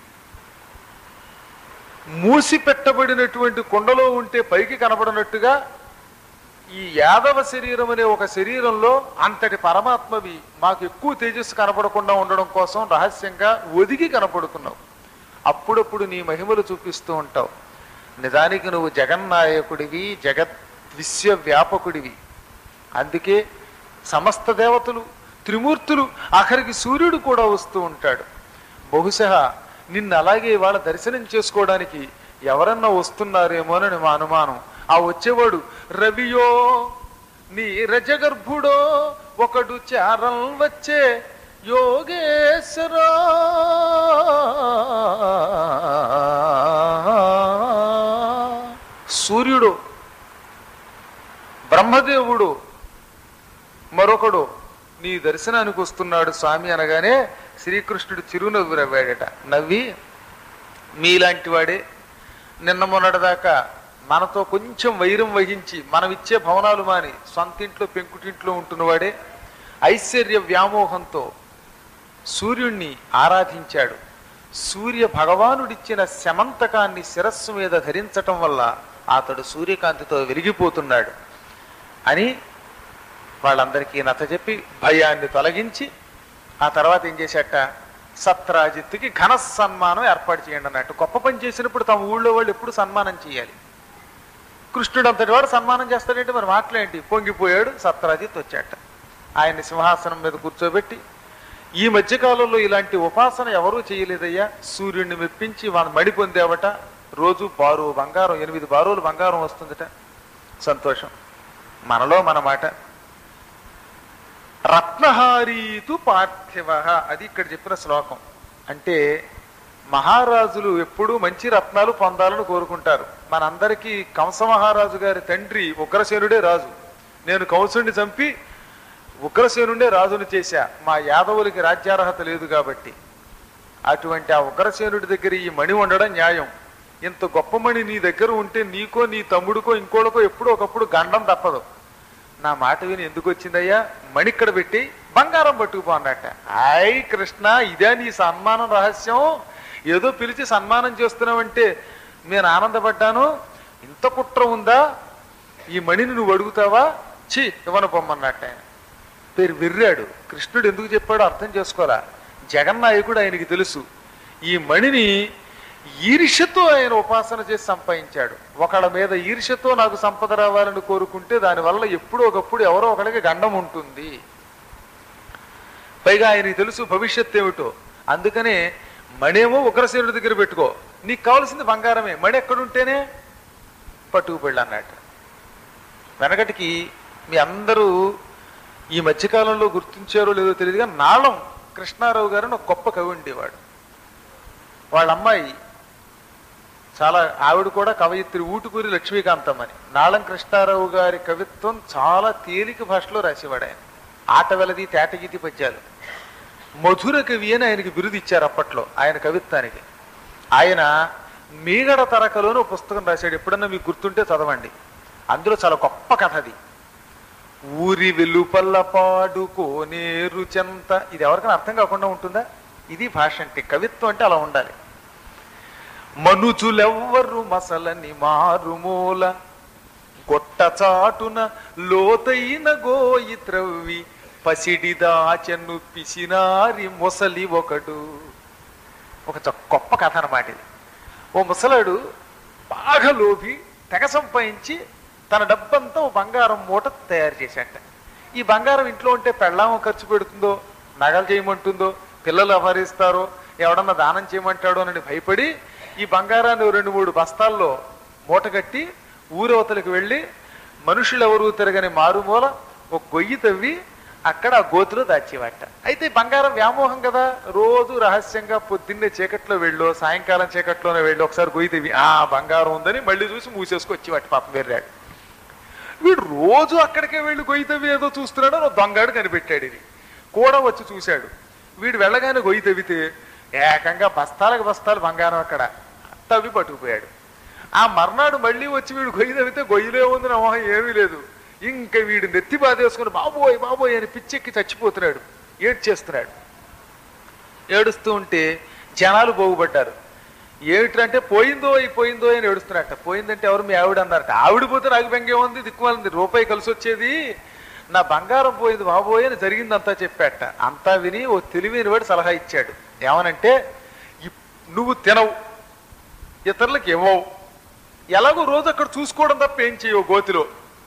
మూసి పెట్టబడినటువంటి కుండలో ఉంటే పైకి కనబడినట్టుగా ఈ యాదవ శరీరం అనే ఒక శరీరంలో అంతటి పరమాత్మవి మాకు ఎక్కువ తేజస్సు కనపడకుండా ఉండడం కోసం రహస్యంగా ఒదిగి కనపడుతున్నావు అప్పుడప్పుడు నీ మహిమలు చూపిస్తూ ఉంటావు నిజానికి నువ్వు జగన్నాయకుడివి జగత్ విశ్వవ్యాపకుడివి అందుకే సమస్త దేవతలు త్రిమూర్తులు ఆఖరికి సూర్యుడు కూడా వస్తూ ఉంటాడు బహుశా నిన్ను అలాగే వాళ్ళ దర్శనం చేసుకోవడానికి ఎవరన్నా వస్తున్నారేమోనని మా అనుమానం ఆ వచ్చేవాడు రవియో నీ రజగర్భుడో ఒకడు చారం వచ్చే యోగేశ్వరా సూర్యుడు బ్రహ్మదేవుడు మరొకడు నీ దర్శనానికి వస్తున్నాడు స్వామి అనగానే శ్రీకృష్ణుడు చిరునవ్వు నవ్వాడట నవ్వి మీలాంటి వాడే నిన్న మొన్నటిదాకా మనతో కొంచెం వైరం వహించి మనం ఇచ్చే భవనాలు మాని సొంత ఇంట్లో పెంకుటింట్లో ఉంటున్నవాడే ఐశ్వర్య వ్యామోహంతో సూర్యుణ్ణి ఆరాధించాడు సూర్య భగవానుడిచ్చిన శమంతకాన్ని శిరస్సు మీద ధరించటం వల్ల అతడు సూర్యకాంతితో వెలిగిపోతున్నాడు అని వాళ్ళందరికీ నచ్చ చెప్పి భయాన్ని తొలగించి ఆ తర్వాత ఏం చేశాట సత్రాజిత్తుకి ఘన సన్మానం ఏర్పాటు చేయండి అన్నట్టు గొప్ప పని చేసినప్పుడు తమ ఊళ్ళో వాళ్ళు ఎప్పుడు సన్మానం చేయాలి కృష్ణుడు అంతటి వాడు సన్మానం చేస్తాడంటే మరి మాటలేంటి పొంగిపోయాడు సత్రాజిత్ వచ్చాట ఆయన్ని సింహాసనం మీద కూర్చోబెట్టి ఈ మధ్యకాలంలో ఇలాంటి ఉపాసన ఎవరూ చేయలేదయ్యా సూర్యుడిని మెప్పించి వాడు మడి పొందేవట రోజు బారు బంగారం ఎనిమిది బారులు బంగారం వస్తుందట సంతోషం మనలో మన మాట రత్నహారీతు పార్థివ అది ఇక్కడ చెప్పిన శ్లోకం అంటే మహారాజులు ఎప్పుడూ మంచి రత్నాలు పొందాలని కోరుకుంటారు మనందరికీ కంస మహారాజు గారి తండ్రి ఉగ్రసేనుడే రాజు నేను కంసుడిని చంపి ఉగ్రసేనుండే రాజును చేశా మా యాదవులకి రాజ్యార్హత లేదు కాబట్టి అటువంటి ఆ ఉగ్రసేనుడి దగ్గర ఈ మణి ఉండడం న్యాయం ఇంత గొప్ప మణి నీ దగ్గర ఉంటే నీకో నీ తమ్ముడికో ఇంకోళ్ళకో ఎప్పుడో ఒకప్పుడు గండం తప్పదు నా మాట విని ఎందుకు వచ్చిందయ్యా మణి ఇక్కడ పెట్టి బంగారం పట్టుకుపో అన్నట్ట హాయ్ కృష్ణ ఇదే నీ సన్మానం రహస్యం ఏదో పిలిచి సన్మానం చేస్తున్నావంటే నేను ఆనందపడ్డాను ఇంత కుట్ర ఉందా ఈ మణిని నువ్వు అడుగుతావా చి ఇవ్వను పొమ్మన్నట్ట ఆయన పేరు విర్రాడు కృష్ణుడు ఎందుకు చెప్పాడో అర్థం చేసుకోవాలా జగన్నాయకుడు ఆయనకి తెలుసు ఈ మణిని ఈర్ష్యతో ఆయన ఉపాసన చేసి సంపాదించాడు ఒకళ్ళ మీద ఈర్ష్యతో నాకు సంపద రావాలని కోరుకుంటే దానివల్ల ఎప్పుడో ఒకప్పుడు ఎవరో ఒకడికి గండం ఉంటుంది పైగా ఆయనకి తెలుసు భవిష్యత్ ఏమిటో అందుకనే మణేమో ఉగ్రసేనుడి దగ్గర పెట్టుకో నీకు కావాల్సింది బంగారమే మణి ఎక్కడుంటేనే పట్టుకుపెళ్ళి అన్నట్టు వెనకటికి మీ అందరూ ఈ మధ్యకాలంలో గుర్తించారో లేదో తెలియదుగా నాళం కృష్ణారావు గారు ఒక గొప్ప కవి ఉండేవాడు వాళ్ళ అమ్మాయి చాలా ఆవిడ కూడా కవయిత్రి ఊటుకూరి లక్ష్మీకాంతం అని నాళం కృష్ణారావు గారి కవిత్వం చాలా తేలిక భాషలో రాసేవాడు ఆయన ఆట వెలది తేటగీతి పద్యాలు మధుర కవి అని ఆయనకి బిరుదు ఇచ్చారు అప్పట్లో ఆయన కవిత్వానికి ఆయన మీగడ తరకలోని ఒక పుస్తకం రాశాడు ఎప్పుడన్నా మీకు గుర్తుంటే చదవండి అందులో చాలా గొప్ప కథ అది ఊరి వెలుపల్ల పాడుకోనేరు చెంత ఇది ఎవరికైనా అర్థం కాకుండా ఉంటుందా ఇది భాష అంటే కవిత్వం అంటే అలా ఉండాలి మనుజులెవ్వరు మసలని మారుమూల గొట్ట చాటున లోతైన గోయి త్రవ్వి పసిడి దాచెను పిసినారి ముసలి ఒకడు ఒక చ- గొప్ప కథ అన్నమాట ఇది ఓ ముసలాడు బాగా లోభి తెగ సంపాదించి తన డబ్బంతా ఓ బంగారం మూట తయారు చేశాట ఈ బంగారం ఇంట్లో ఉంటే పెళ్ళాం ఖర్చు పెడుతుందో నగలు చేయమంటుందో పిల్లలు అపహరిస్తారో ఎవడన్నా దానం చేయమంటాడో అని భయపడి ఈ బంగారాన్ని ఓ రెండు మూడు బస్తాల్లో మూట కట్టి ఊరవతలకు వెళ్ళి మనుషులు ఎవరు తిరగని మారుమూల ఒక గొయ్యి తవ్వి అక్కడ ఆ గోతులో దాచేవాట అయితే బంగారం వ్యామోహం కదా రోజు రహస్యంగా పొద్దున్నే చీకట్లో వెళ్ళు సాయంకాలం చీకట్లోనే వెళ్ళి ఒకసారి గొయ్యి తవ్వి ఆ బంగారం ఉందని మళ్ళీ చూసి మూసేసుకొచ్చి వాటి పాపం వెర్రాడు వీడు రోజు అక్కడికే వెళ్ళి గొయ్యి తవ్వి ఏదో చూస్తున్నాడు అని ఓ దొంగాడు కనిపెట్టాడు ఇది కూడా వచ్చి చూశాడు వీడు వెళ్ళగానే గొయ్యి తవ్వితే ఏకంగా బస్తాలకు బస్తాలు బంగారం అక్కడ తవ్వి పట్టుకుపోయాడు ఆ మర్నాడు మళ్ళీ వచ్చి వీడు గొయ్యి తవ్వితే గొయ్యిలే ఉంది నా మొహం ఏమీ లేదు ఇంకా వీడు నెత్తి బాధేసుకుని బాబోయ్ బాబోయ్ అని పిచ్చెక్కి చచ్చిపోతున్నాడు ఏడ్చేస్తున్నాడు ఏడుస్తూ ఉంటే జనాలు బాగుపడ్డారు ఏమిటంటే పోయిందో అయి పోయిందో అని ఏడుస్తున్నట్ట పోయిందంటే ఎవరు మీ ఆవిడ అన్నారట ఆవిడ పోతే నాకు బెంగే ఉంది దిక్కుమాలింది రూపాయి కలిసి వచ్చేది నా బంగారం పోయింది బాబోయ్ అని జరిగిందంతా చెప్పాట అంతా విని ఓ తెలివైన వాడు సలహా ఇచ్చాడు ఏమనంటే "ఇప్- నువ్వు తినవు ఇతరులకు ఇవ్వవు ఎలాగో రోజు అక్కడ చూసుకోవడం తప్ప ఏం చేయవు గోతిలో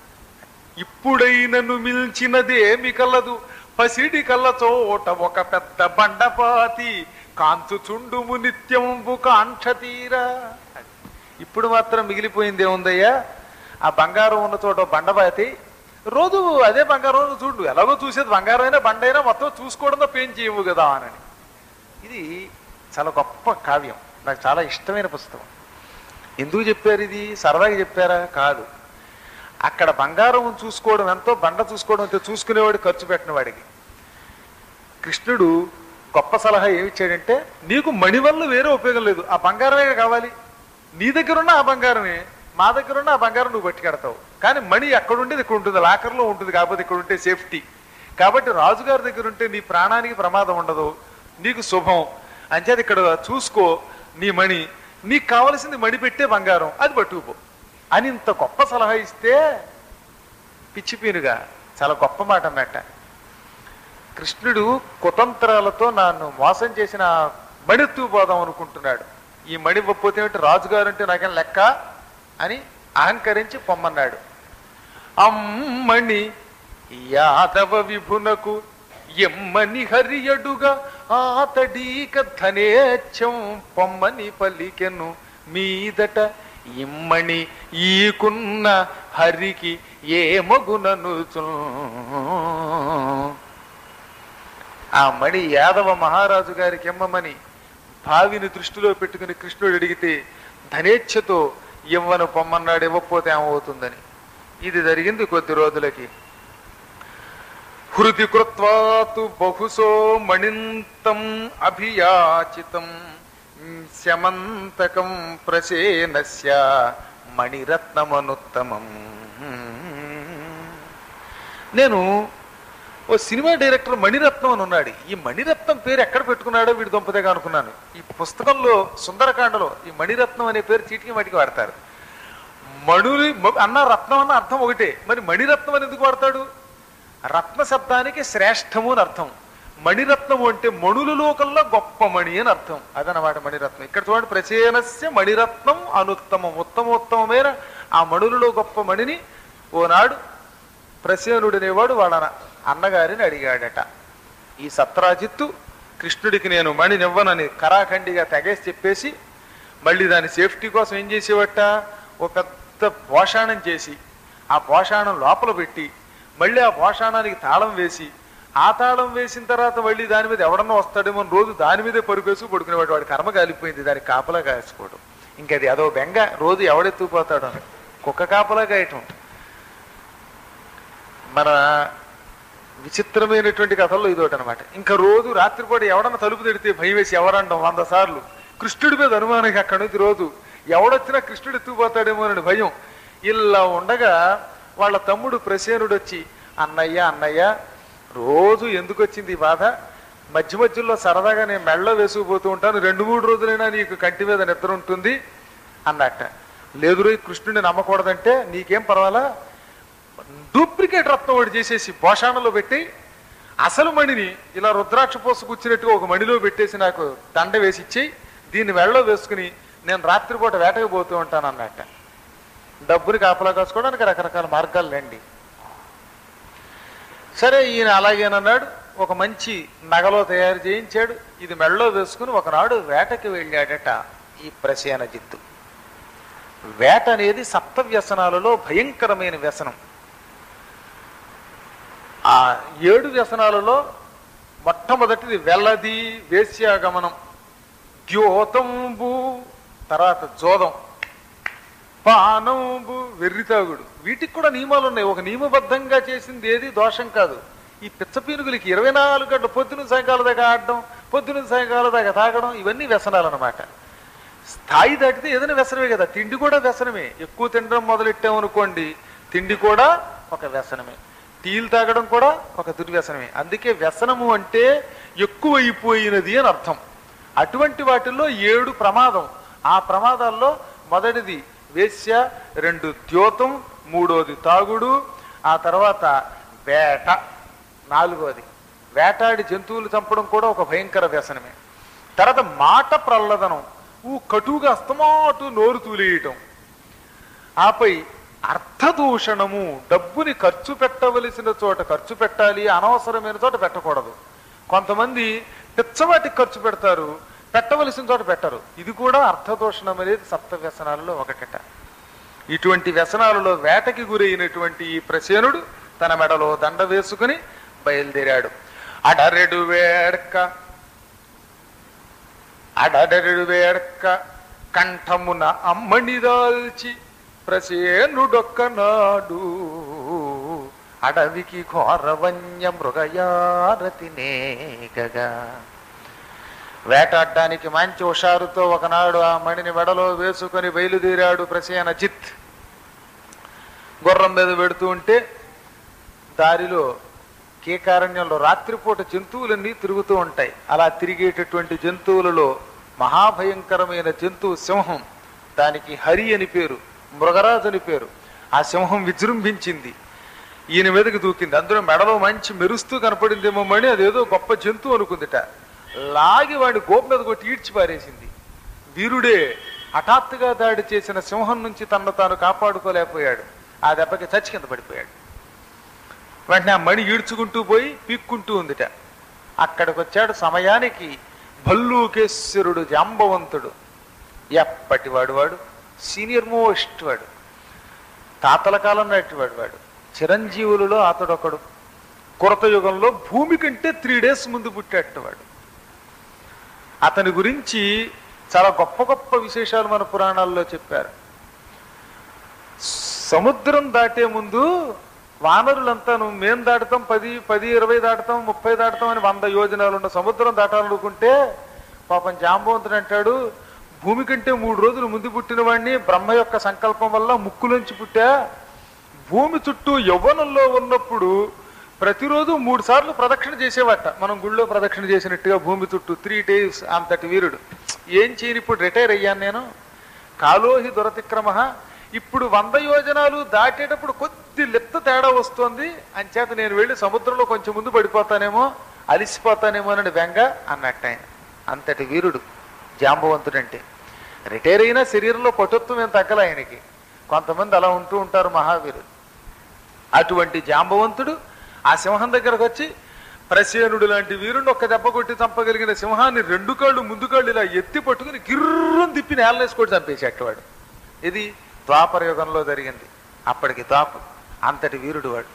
ఇప్పుడైనను మిల్చినదే మీ కల్లదు పసిడి కళ్ళ చోట ఒక పెద్ద బండపాతి కాంచుచుండుము నిత్యంబు కాంక్ష తీరా ఇప్పుడు మాత్రం మిగిలిపోయింది ఏముందయ్యా ఆ బంగారం ఉన్న చోట ఓ బండపాతి రోజు అదే బంగారం నువ్వు చూడు ఎలాగో చూసేది బంగారం అయినా బండ అయినా మొత్తం చూసుకోవడం తప్ప ఏం చేయవు కదా అని ఇది చాలా గొప్ప కావ్యం నాకు చాలా ఇష్టమైన పుస్తకం ఎందుకు చెప్పారు ఇది సరదాగా చెప్పారా కాదు అక్కడ బంగారం చూసుకోవడం ఎంతో బండ చూసుకోవడం ఎంతో చూసుకునేవాడు ఖర్చు పెట్టిన వాడికి కృష్ణుడు గొప్ప సలహా ఏమిచ్చాడంటే నీకు మణి వల్ల వేరే ఉపయోగం లేదు ఆ బంగారమే కావాలి నీ దగ్గర ఉన్న ఆ బంగారమే మా దగ్గర ఉన్న ఆ బంగారం నువ్వు పట్టుకెడతావు కానీ మణి అక్కడ ఉండేది ఇక్కడ ఉంటుంది లాకర్లో ఉంటుంది కాకపోతే ఇక్కడ ఉంటే సేఫ్టీ కాబట్టి రాజుగారి దగ్గర ఉంటే నీ ప్రాణానికి ప్రమాదం ఉండదు నీకు శుభం అంచేది ఇక్కడ చూసుకో నీ మణి నీకు కావలసింది మణి పెట్టే బంగారం అది పట్టుకుపో అని ఇంత గొప్ప సలహా ఇస్తే పిచ్చిపీనుగా చాలా గొప్ప మాట అన్నట్ట కృష్ణుడు కుతంత్రాలతో నన్ను మోసం చేసిన మణిత్తు పోదాం అనుకుంటున్నాడు ఈ మణి ఇవ్వకపోతే ఏమిటి రాజుగారు అంటే నాకేం లెక్క అని అహంకరించి పొమ్మన్నాడు అమ్మణి యాదవ విభునకు ఎమ్మని హరియడుగా ఆతడీక ధనేచ్ఛం పొమ్మని పలికెను మీదట ఇమ్మణి ఈకున్న హరికి ఏ మగునను ఆ మణి యాదవ మహారాజు గారికి ఎమ్మమని భావిని దృష్టిలో పెట్టుకుని కృష్ణుడు అడిగితే ధనేచ్ఛతో ఇవ్వను పొమ్మన్నాడు ఇవ్వకపోతే ఏమవుతుందని ఇది జరిగింది కొద్ది రోజులకి హృది కృత్వాతు బహుశో మణింతం అభియాచితం శమంతకం ప్రసేనస్య మణిరత్నమనుత్తమం నేను ఓ సినిమా డైరెక్టర్ మణిరత్నం అని ఉన్నాడు ఈ మణిరత్నం పేరు ఎక్కడ పెట్టుకున్నాడో వీడు దొంపదేగా అనుకున్నాను ఈ పుస్తకంలో సుందరకాండలో ఈ మణిరత్నం అనే పేరు చీటికి వాటికి వాడతారు మణుని మ- అన్న రత్నం అన్న అర్థం ఒకటే మరి మణిరత్నం అని ఎందుకు వాడతాడు రత్న శబ్దానికి శ్రేష్టము అని అర్థం మణిరత్నము అంటే మణులలో కల్లా గొప్ప మణి అని అర్థం అదనమాట మణిరత్నం ఇక్కడ చూడండి ప్రచేనస్య మణిరత్నం అనుత్తమం ఉత్తమోత్తమైన ఆ మణులలో గొప్ప మణిని ఓనాడు ప్రసేనుడు అనేవాడు వాళ్ళ అన్నగారిని అడిగాడట ఈ సత్రాజిత్తు కృష్ణుడికి నేను మణినివ్వనని కరాఖండిగా తెగేసి చెప్పేసి మళ్ళీ దాని సేఫ్టీ కోసం ఏం చేసేవట ఒక పెద్ద పోషాణం చేసి ఆ పోషాణం లోపల పెట్టి మళ్ళీ ఆ పోషాణానికి తాళం వేసి ఆ తాళం వేసిన తర్వాత మళ్ళీ దాని మీద ఎవడన్నా వస్తాడేమో అని రోజు దాని మీదే పరుపేసి పడుకునేవాడు వాడి కర్మ కాలిపోయింది దానికి కాపలా కాసుకోవడం ఇంకది అదో బెంగ రోజు ఎవడెత్తుకుపోతాడు అని కుక్క కాపలా కాయటం మన విచిత్రమైనటువంటి కథల్లో ఇదొకటి అనమాట ఇంకా రోజు రాత్రిపూట ఎవడన్నా తలుపు తెడితే భయం వేసి ఎవరండం వంద సార్లు కృష్ణుడి మీద అనుమానం అక్కడి నుంచి రోజు ఎవడొచ్చినా కృష్ణుడు ఎత్తుకుపోతాడేమో అని భయం ఇలా ఉండగా వాళ్ళ తమ్ముడు ప్రసేనుడు వచ్చి అన్నయ్య అన్నయ్య రోజు ఎందుకు వచ్చింది ఈ బాధ మధ్య మధ్యలో సరదాగా నేను మెళ్ళ వేసుకుపోతూ ఉంటాను రెండు మూడు రోజులైనా నీకు కంటి మీద నిద్ర ఉంటుంది అన్నట్ట లేదు రోయ్ కృష్ణుడిని నమ్మకూడదంటే నీకేం పర్వాలా డూప్లికేట్ రత్నం ఒకటి చేసేసి పోషాణలో పెట్టి అసలు మణిని ఇలా రుద్రాక్ష పోసు కూర్చున్నట్టుగా ఒక మణిలో పెట్టేసి నాకు దండ వేసి ఇచ్చి దీన్ని మెళ్ళలో వేసుకుని నేను రాత్రిపూట వేటకు పోతూ ఉంటాను అన్నట్ట డబ్బుని కాపలా కాసుకోవడానికి రకరకాల మార్గాలు లేండి సరే ఈయన అలాగేనన్నాడు ఒక మంచి నగలో తయారు చేయించాడు ఇది మెళ్ళలో వేసుకుని ఒకనాడు వేటకి వెళ్ళాడట ఈ ప్రసేన జిత్తు వేట అనేది సప్త వ్యసనాలలో భయంకరమైన వ్యసనం ఆ ఏడు వ్యసనాలలో మొట్టమొదటిది వెల్లది వేశ్యాగమనం ద్యోతంబు తర్వాత జోదం పానంబు వెర్రితాగుడు వీటికి కూడా నియమాలు ఉన్నాయి ఒక నియమబద్ధంగా చేసింది ఏది దోషం కాదు ఈ పిచ్చ పీనుగులకి ఇరవై నాలుగు గంటలు పొద్దున సాయంకాలం దాకా ఆడడం పొద్దున సాయంకాలం దాకా తాగడం ఇవన్నీ వ్యసనాలు అనమాట స్థాయి దాటితే ఏదైనా వ్యసనమే కదా తిండి కూడా వ్యసనమే ఎక్కువ తినడం మొదలెట్టామనుకోండి తిండి కూడా ఒక వ్యసనమే టీలు తాగడం కూడా ఒక దుర్వ్యసనమే అందుకే వ్యసనము అంటే ఎక్కువైపోయినది అని అర్థం అటువంటి వాటిల్లో ఏడు ప్రమాదం ఆ ప్రమాదాల్లో మొదటిది వేశ్య రెండు ద్యోతం మూడోది తాగుడు ఆ తర్వాత వేట నాలుగోది వేటాడి జంతువులు చంపడం కూడా ఒక భయంకర వ్యసనమే తర్వాత మాట ప్రల్లదనం ఊ కటువుగా అస్తమాటు నోరు తూలేయటం ఆపై అర్థదూషణము డబ్బుని ఖర్చు పెట్టవలసిన చోట ఖర్చు పెట్టాలి అనవసరమైన చోట పెట్టకూడదు కొంతమంది పిచ్చవాటికి ఖర్చు పెడతారు పెట్టవలసిన చోట పెట్టరు ఇది కూడా అర్థదూషణం అనేది సప్త వ్యసనాలలో ఒకటట ఇటువంటి వ్యసనాలలో వేటకి గురైనటువంటి ఈ ప్రసేనుడు తన మెడలో దండ వేసుకుని బయలుదేరాడు అడరెడు వేడక అడరెడు వేడక కంఠమున అమ్మని దాల్చి ప్రసేనుడొక్కనాడు అడవికి ఘోరవన్య మృగయారతి నేగగా వేటాడడానికి మంచి హుషారుతో ఒకనాడు ఆ మణిని మెడలో వేసుకొని బయలుదేరాడు ప్రసేన జిత్ గుర్రం మీద పెడుతూ ఉంటే దారిలో కీకారణ్యంలో రాత్రిపూట జంతువులన్నీ తిరుగుతూ ఉంటాయి అలా తిరిగేటటువంటి జంతువులలో మహాభయంకరమైన జంతువు సింహం దానికి హరి అని పేరు మృగరాజు అని పేరు ఆ సింహం విజృంభించింది ఈయన మీదకి దూకింది అందులో మెడలో మంచి మెరుస్తూ కనపడిందేమో మణి అదేదో గొప్ప జంతువు అనుకుందిట లాగి వాడి గోపు మీద కొట్టి ఈడ్చి పారేసింది వీరుడే హఠాత్తుగా దాడి చేసిన సింహం నుంచి తనను తాను కాపాడుకోలేకపోయాడు ఆ దెబ్బకి చచ్చి కింద పడిపోయాడు వెంటనే ఆ మణి ఈడ్చుకుంటూ పోయి పీక్కుంటూ ఉందిట అక్కడికి వచ్చాడు సమయానికి భల్లూకేశ్వరుడు జాంబవంతుడు ఎప్పటి వాడు వాడు సీనియర్ మోస్ట్ వాడు తాతల కాలం నాటి వాడు వాడు చిరంజీవులలో అతడొకడు కొరత యుగంలో భూమి కంటే త్రీ డేస్ ముందు పుట్టాడు వాడు అతని గురించి చాలా గొప్ప గొప్ప విశేషాలు మన పురాణాల్లో చెప్పారు సముద్రం దాటే ముందు వానరులంతాను మేం దాటుతాం పది పది ఇరవై దాటుతాం ముప్పై దాటుతాం అని వంద యోజనాలు ఉన్న సముద్రం దాటాలనుకుంటే పాపం జాంబవంతుడు అంటాడు భూమి కంటే మూడు రోజులు ముందు పుట్టిన వాడిని బ్రహ్మ యొక్క సంకల్పం వల్ల ముక్కులోంచి పుట్టా భూమి చుట్టూ యవ్వనంలో ఉన్నప్పుడు ప్రతిరోజు మూడు సార్లు ప్రదక్షిణ చేసేవాట మనం గుళ్ళో ప్రదక్షిణ చేసినట్టుగా భూమి చుట్టూ త్రీ డేస్ అంతటి వీరుడు ఏం చేయని ఇప్పుడు రిటైర్ అయ్యాను నేను కాలోహి దురతిక్రమ ఇప్పుడు వంద యోజనాలు దాటేటప్పుడు కొద్ది లెప్త తేడా వస్తోంది అంచేత నేను వెళ్ళి సముద్రంలో కొంచెం ముందు పడిపోతానేమో అలిసిపోతానేమో అని వెంగ అన్నట్టు ఆయన అంతటి వీరుడు జాంబవంతుడంటే రిటైర్ అయినా శరీరంలో పటుత్వం ఏం తగ్గల ఆయనకి కొంతమంది అలా ఉంటూ ఉంటారు మహావీరుడు అటువంటి జాంబవంతుడు ఆ సింహం దగ్గరకు వచ్చి ప్రసేనుడు లాంటి వీరుణ్ణి ఒక్క దెబ్బ కొట్టి చంపగలిగిన సింహాన్ని రెండు కాళ్ళు ముందు కాళ్ళు ఇలా ఎత్తి పట్టుకుని గిర్రం తిప్పి నేలనేసుకొని చంపేసేట వాడు ఇది ద్వాపర యుగంలో జరిగింది అప్పటికి ద్వాప అంతటి వీరుడు వాడు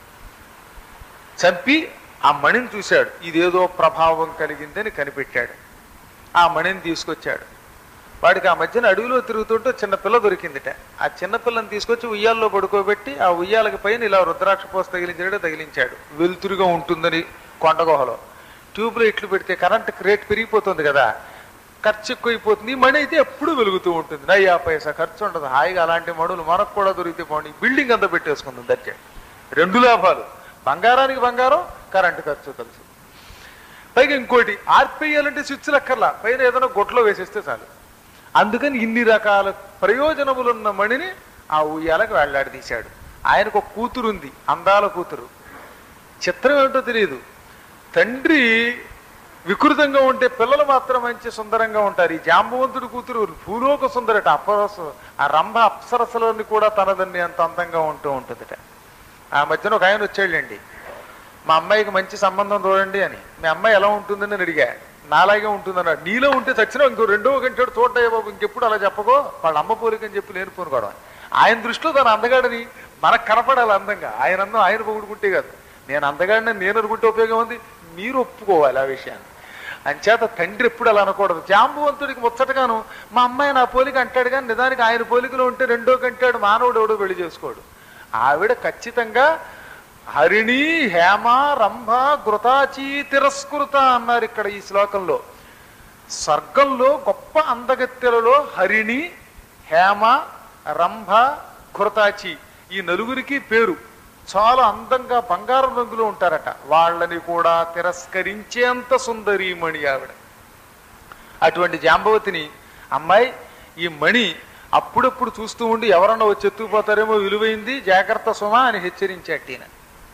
చంపి ఆ మణిని చూశాడు ఇదేదో ప్రభావం కలిగిందని కనిపెట్టాడు ఆ మణిని తీసుకొచ్చాడు వాడికి ఆ మధ్యన అడవిలో తిరుగుతుంటే చిన్న పిల్ల దొరికిందిట ఆ చిన్న పిల్లని తీసుకొచ్చి ఉయ్యాల్లో పడుకోబెట్టి ఆ ఉయ్యాలకి పైన ఇలా రుద్రాక్ష పోసి తగిలించాడు తగిలించాడు వెలుతురుగా ఉంటుందని కొండగోహలో ట్యూబ్లో ఇట్లు పెడితే కరెంట్ రేట్ పెరిగిపోతుంది కదా ఖర్చు ఎక్కువైపోతుంది ఈ మణి అయితే ఎప్పుడు వెలుగుతూ ఉంటుంది నయ్యా పైసా ఖర్చు ఉండదు హాయిగా అలాంటి మడులు మనకు కూడా దొరికితే బాగుంది బిల్డింగ్ అంతా పెట్టేసుకుంది దర్జా రెండు లాభాలు బంగారానికి బంగారం కరెంటు ఖర్చు తెలుసు పైగా ఇంకోటి ఆర్పేయాలంటే స్విచ్ లక్కర్లా పైన ఏదైనా గొట్లో వేసేస్తే చాలు అందుకని ఇన్ని రకాల ప్రయోజనములున్న మణిని ఆ ఉయ్యాలకు వేళ్లాడదీశాడు ఆయనకు ఒక కూతురు ఉంది అందాల కూతురు చిత్రం ఏమిటో తెలియదు తండ్రి వికృతంగా ఉంటే పిల్లలు మాత్రం మంచి సుందరంగా ఉంటారు ఈ జాంబవంతుడి కూతురు భూలోక సుందరట అప్సరస ఆ రంభ అప్సరసలోని కూడా తనదని అంత అందంగా ఉంటూ ఉంటుందట ఆ మధ్యన ఒక ఆయన వచ్చాడండి మా అమ్మాయికి మంచి సంబంధం చూడండి అని మీ అమ్మాయి ఎలా ఉంటుందని నేను అడిగా నాలాగే ఉంటుందన్నాడు నీలో ఉంటే చచ్చినా ఇంకో రెండో గంటడు చూడయ్యా బాబు ఇంకెప్పుడు అలా చెప్పకో వాళ్ళ అమ్మ పోలికని చెప్పి నేను పోనుకోవడం ఆయన దృష్టిలో తను అందగాడని మనకు కనపడాలి అందంగా ఆయన అందం ఆయన పొగుడుకుంటే కాదు నేను అందగాడిని నేను అనుకుంటే ఉపయోగం ఉంది మీరు ఒప్పుకోవాలి ఆ విషయాన్ని అంచేత తండ్రి ఎప్పుడు అలా అనకూడదు జాంబవంతుడికి ముచ్చటగాను మా అమ్మాయి నా పోలిక అంటాడు కానీ నిజానికి ఆయన పోలికలో ఉంటే రెండో కంటాడు మానవుడు ఎవడో పెళ్లి చేసుకోడు ఆవిడ ఖచ్చితంగా హరిణి హేమ రంభ ఘృతాచి తిరస్కృత అన్నారు ఇక్కడ ఈ శ్లోకంలో స్వర్గంలో గొప్ప అందగత్తెలలో హరిణి హేమ రంభ ఘృతాచి ఈ నలుగురికి పేరు చాలా అందంగా బంగారం రంగులో ఉంటారట వాళ్ళని కూడా తిరస్కరించేంత సుందరీమణి ఆవిడ అటువంటి జాంబవతిని అమ్మాయి ఈ మణి అప్పుడప్పుడు చూస్తూ ఉండి ఎవరన్నా వచ్చి ఎత్తుకుపోతారేమో విలువైంది జాగ్రత్త సుమ అని హెచ్చరించాడు ఈయన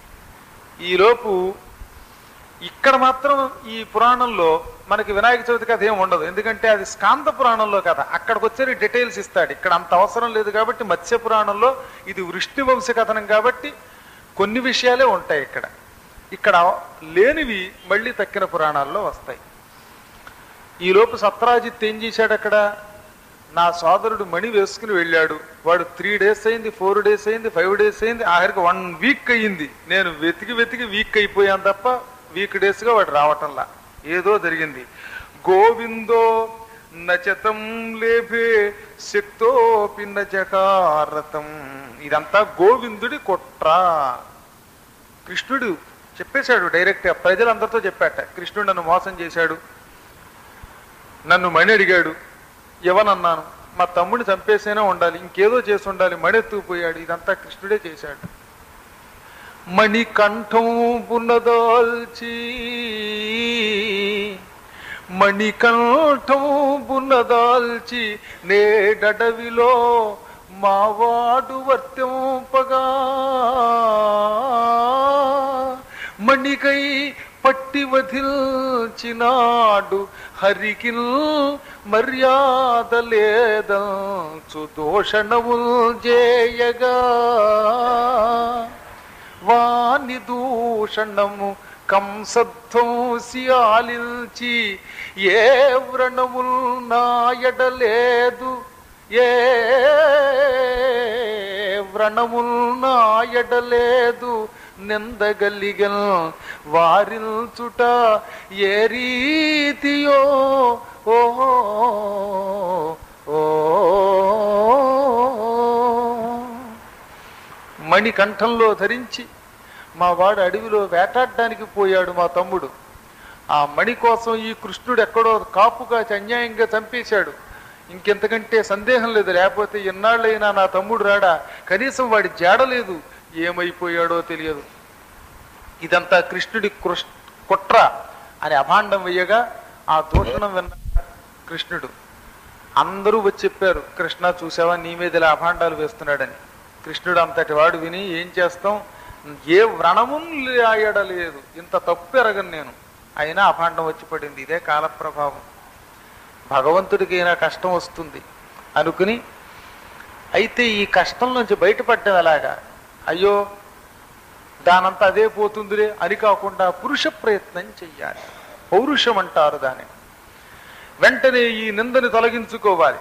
ఈలోపు ఇక్కడ మాత్రం ఈ పురాణంలో మనకి వినాయక చవితి కథ ఏం ఉండదు ఎందుకంటే అది స్కాంత పురాణంలో కథ అక్కడికి వచ్చే డీటెయిల్స్ ఇస్తాడు ఇక్కడ అంత అవసరం లేదు కాబట్టి మత్స్య పురాణంలో ఇది వృష్టి వంశ కథనం కాబట్టి కొన్ని విషయాలే ఉంటాయి ఇక్కడ ఇక్కడ లేనివి మళ్ళీ తక్కిన పురాణాల్లో వస్తాయి ఈలోపు సత్రాజిత్ ఏం చేశాడు అక్కడ నా సోదరుడు మణి వేసుకుని వెళ్ళాడు వాడు త్రీ డేస్ అయింది ఫోర్ డేస్ అయింది ఫైవ్ డేస్ అయింది ఆఖరికి వన్ వీక్ అయ్యింది నేను వెతికి వెతికి వీక్ అయిపోయాను తప్ప వీక్ డేస్గా వాడు రావటంలా ఏదో జరిగింది గోవిందో నచతం లేభే శక్తోపి నజకారతం ఇదంతా గోవిందుడి కుట్ర కృష్ణుడు చెప్పేశాడు డైరెక్ట్గా ప్రజలందరితో చెప్పాట కృష్ణుడు నన్ను మోసం చేశాడు నన్ను మణి అడిగాడు ఎవనన్నాను మా తమ్ముడిని చంపేసేనే ఉండాలి ఇంకేదో చేసి ఉండాలి మణి ఎత్తుకుపోయాడు ఇదంతా కృష్ణుడే చేశాడు మణికంఠం బున్నదాల్చి మణికంఠం బున్నదాల్చి నేడడవిలో మావాడు వర్తింపగా మణికై పట్టి వధిల్చినాడు హరికిల్ మర్యాద లేదంచు దోషణముల్ చేయగా వాని దూషణము కంసధ్వంసి ఆలించి ఏ వ్రణముల్ నాయడలేదు ఏ వ్రణముల్ నాయడలేదు నిందగలిగల్ వారిల్చుట ఏ రీతియో ఓహో ఓ మణి కంఠంలో ధరించి మా వాడు అడవిలో వేటాడడానికి పోయాడు మా తమ్ముడు ఆ మణి కోసం ఈ కృష్ణుడు ఎక్కడో కాపుగా అన్యాయంగా చంపేశాడు ఇంకెంతకంటే సందేహం లేదు లేకపోతే ఎన్నాళ్ళైనా నా తమ్ముడు రాడా కనీసం వాడి జాడలేదు ఏమైపోయాడో తెలియదు ఇదంతా కృష్ణుడి కృష్ కుట్ర అని అభాండం వేయగా ఆ దూషణం విన్న కృష్ణుడు అందరూ వచ్చి చెప్పారు కృష్ణ చూసావా నీ మీద ఇలా అభాండాలు వేస్తున్నాడని కృష్ణుడు అంతటి వాడు విని ఏం చేస్తాం ఏ వ్రణమున్ రాయడలేదు ఇంత తప్పు ఎరగను నేను అయినా అభాండం వచ్చి పడింది ఇదే కాల ప్రభావం భగవంతుడికి అయినా కష్టం వస్తుంది అనుకుని అయితే ఈ కష్టం నుంచి బయటపడ్డం ఎలాగా అయ్యో దానంతా అదే పోతుందిలే అని కాకుండా పురుష ప్రయత్నం చెయ్యాలి పౌరుషం అంటారు దాన్ని వెంటనే ఈ నిందని తొలగించుకోవాలి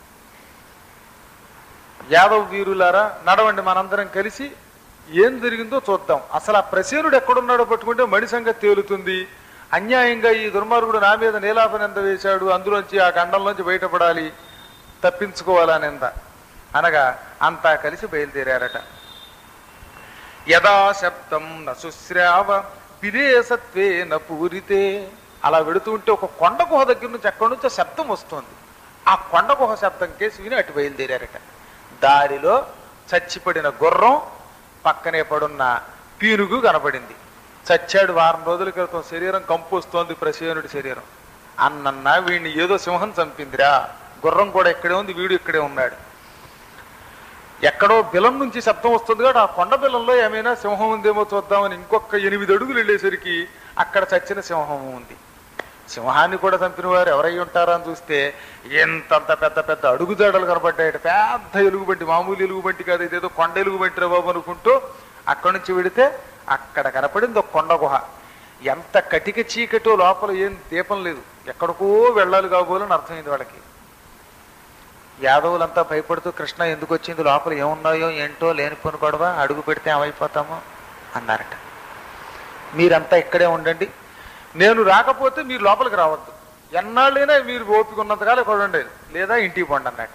యాదవ్ వీరులారా నడవండి మనందరం కలిసి ఏం జరిగిందో చూద్దాం అసలు ఆ ప్రసేనుడు ఎక్కడున్నాడో పట్టుకుంటే మడి సంగతి తేలుతుంది అన్యాయంగా ఈ దుర్మార్గుడు నా మీద నీలాపనింద వేశాడు అందులోంచి ఆ గండంలోంచి బయటపడాలి తప్పించుకోవాలనింద అనగా అంతా కలిసి బయలుదేరారట యదా శబ్దం నశుశ్రావ బిరేసత్వే పూరితే అలా వెడుతూ ఉంటే ఒక కొండ గుహ దగ్గర నుంచి అక్కడి నుంచి ఆ శబ్దం వస్తుంది ఆ కొండ గుహ శబ్దం కేసి విని అటు బయలుదేరారట దారిలో చచ్చిపడిన గుర్రం పక్కనే పడున్న పీనుగు కనపడింది చచ్చాడు వారం రోజుల క్రితం శరీరం కంపు వస్తోంది ప్రసేనుడి శరీరం అన్నన్నా వీడిని ఏదో సింహం చంపిందిరా గుర్రం కూడా ఇక్కడే ఉంది వీడు ఇక్కడే ఉన్నాడు ఎక్కడో బిలం నుంచి శబ్దం వస్తుంది కాబట్టి ఆ కొండ బిలంలో ఏమైనా సింహం ఉందేమో చూద్దామని ఇంకొక ఎనిమిది అడుగులు వెళ్ళేసరికి అక్కడ చచ్చిన సింహం ఉంది సింహాన్ని కూడా చంపిన వారు ఎవరై ఉంటారా అని చూస్తే ఎంతంత పెద్ద పెద్ద అడుగుజాడలు కనబడ్డాయట పెద్ద ఎలుగుబంటి మామూలు ఎలుగుబంటి కాదు ఇదేదో కొండ ఎలుగుబంటి రా బాబు అనుకుంటూ అక్కడి నుంచి వెడితే అక్కడ కనపడింది ఒక కొండ గుహ ఎంత కటిక చీకటో లోపల ఏం దీపం లేదు ఎక్కడికో వెళ్ళాలి కాబోలని అర్థమైంది వాళ్ళకి యాదవులంతా భయపడుతూ కృష్ణ ఎందుకు వచ్చింది లోపల ఏమున్నాయో ఏంటో లేనిపోని గొడవ అడుగు పెడితే ఏమైపోతామో అన్నారట మీరంతా ఇక్కడే ఉండండి నేను రాకపోతే మీరు లోపలికి రావద్దు ఎన్నాళ్ళైనా మీరు ఓపిక ఉన్నంతకాలం ఇక్కడ ఉండేది లేదా ఇంటికి పోండి అన్నట్ట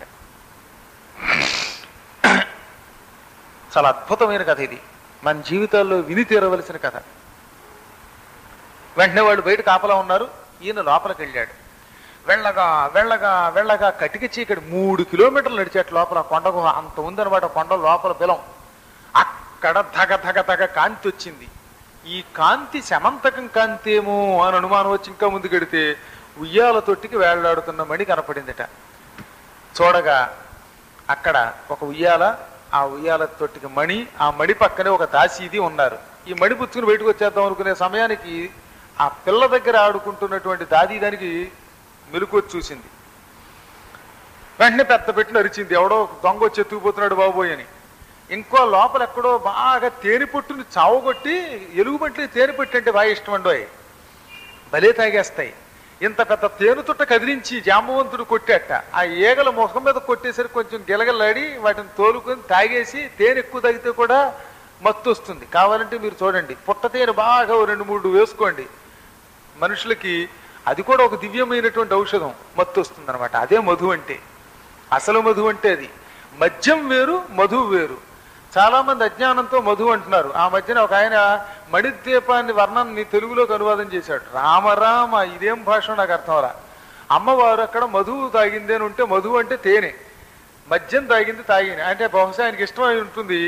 చాలా అద్భుతమైన కథ ఇది మన జీవితాల్లో విని తీరవలసిన కథ వెంటనే వాళ్ళు బయట కాపలా ఉన్నారు ఈయన లోపలికి వెళ్ళాడు వెళ్ళగా వెళ్ళగా వెళ్ళగా కటిక చీకటి మూడు కిలోమీటర్లు నడిచేట లోపల ఆ కొండ గుహ అంత ఉందన్నమాట కొండ లోపల బిలం అక్కడ ధగ ధగ ధగ కాంతి వచ్చింది ఈ కాంతి శమంతకం కాంతి ఏమో అని అనుమానం వచ్చి ఇంకా ముందుకెడితే ఉయ్యాల తొట్టికి వేళ్లాడుతున్న మణి కనపడిందట చూడగా అక్కడ ఒక ఉయ్యాల ఆ ఉయ్యాల తొట్టికి మణి ఆ మణి పక్కనే ఒక దాసీది ఉన్నారు ఈ మణి పుచ్చుకుని బయటకు వచ్చేద్దాం అనుకునే సమయానికి ఆ పిల్ల దగ్గర ఆడుకుంటున్నటువంటి దాది దానికి మెలకు వచ్చి చూసింది వెంటనే పెద్ద పెట్టి అరిచింది ఎవడో దొంగ వచ్చి ఎత్తుకుపోతున్నాడు బాబోయ్ అని ఇంకో లోపల ఎక్కడో బాగా తేనె పొట్టుని చావగొట్టి ఎలుగుబంట్లు తేనె పొట్టు అంటే బాగా ఇష్టం అండోయ్ భలే తాగేస్తాయి ఇంత పెద్ద తేనె తుట్ట కదిలించి జామవంతుడు కొట్టేట ఆ ఈగల ముఖం మీద కొట్టేసరికి కొంచెం గిలగలాడి వాటిని తోలుకొని తాగేసి తేనె ఎక్కువ తాగితే కూడా మత్తు వస్తుంది కావాలంటే మీరు చూడండి పుట్ట తేనె బాగా ఓ రెండు మూడు వేసుకోండి మనుషులకి అది కూడా ఒక దివ్యమైనటువంటి ఔషధం మత్తు వస్తుంది అనమాట అదే మధు అంటే అసలు మధు అంటే అది మద్యం వేరు మధు వేరు చాలా మంది అజ్ఞానంతో మధు అంటున్నారు ఆ మధ్యన ఒక ఆయన మణిద్వీపాన్ని వర్ణాన్ని తెలుగులోకి అనువాదం చేశాడు రామరామ ఇదేం భాష నాకు అర్థంరా అమ్మవారు అక్కడ మధువు తాగింది అని ఉంటే మధు అంటే తేనె మద్యం తాగింది తాగింది అంటే బహుశా ఆయనకి ఇష్టమై ఉంటుంది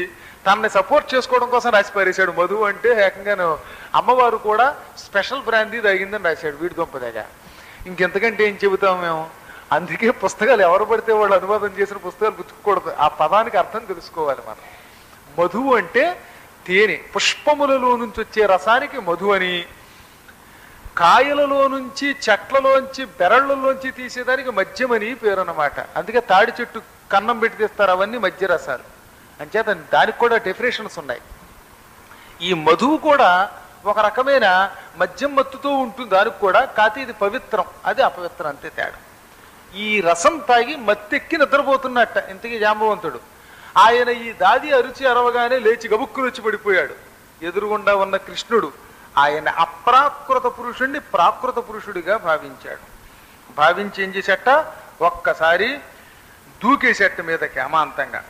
తనని సపోర్ట్ చేసుకోవడం కోసం రాసి పారేశాడు మధు అంటే ఏకంగాను అమ్మవారు కూడా స్పెషల్ బ్రాందీ తాగిందని రాశాడు వీడి దొంపదగా ఇంకెంతకంటే ఏం చెబుతాం మేము అందుకే పుస్తకాలు ఎవరు పడితే వాళ్ళు అనువాదం చేసిన పుస్తకాలు పుచ్చుకోకూడదు ఆ పదానికి అర్థం తెలుసుకోవాలి మనం మధువు అంటే తేనె పుష్పములలో నుంచి వచ్చే రసానికి మధు అని కాయలలో నుంచి చెట్లలోంచి బెరళ్ళలోంచి తీసేదానికి మద్యమని పేరు అన్నమాట అందుకే తాడి చెట్టు కన్నం పెట్టి తీస్తారు అవన్నీ మధ్య రసాలు అంచేత దానికి కూడా డెఫినేషన్స్ ఉన్నాయి ఈ మధువు కూడా ఒక రకమైన మద్యం మత్తుతో ఉంటుంది దానికి కూడా కాకపోతే ఇది పవిత్రం అది అపవిత్రం అంతే తేడా ఈ రసం తాగి మత్తెక్కి నిద్రపోతున్నట్ట ఇంతకీ జాంబవంతుడు ఆయన ఈ దాది అరుచి అరవగానే లేచి గబుక్కులు వచ్చి పడిపోయాడు ఎదురుగుండా ఉన్న కృష్ణుడు ఆయన అప్రాకృత పురుషుణ్ణి ప్రాకృత పురుషుడిగా భావించాడు భావించి ఏం చేసేట ఒక్కసారి దూకేసేట మీదకి అమాంతంగా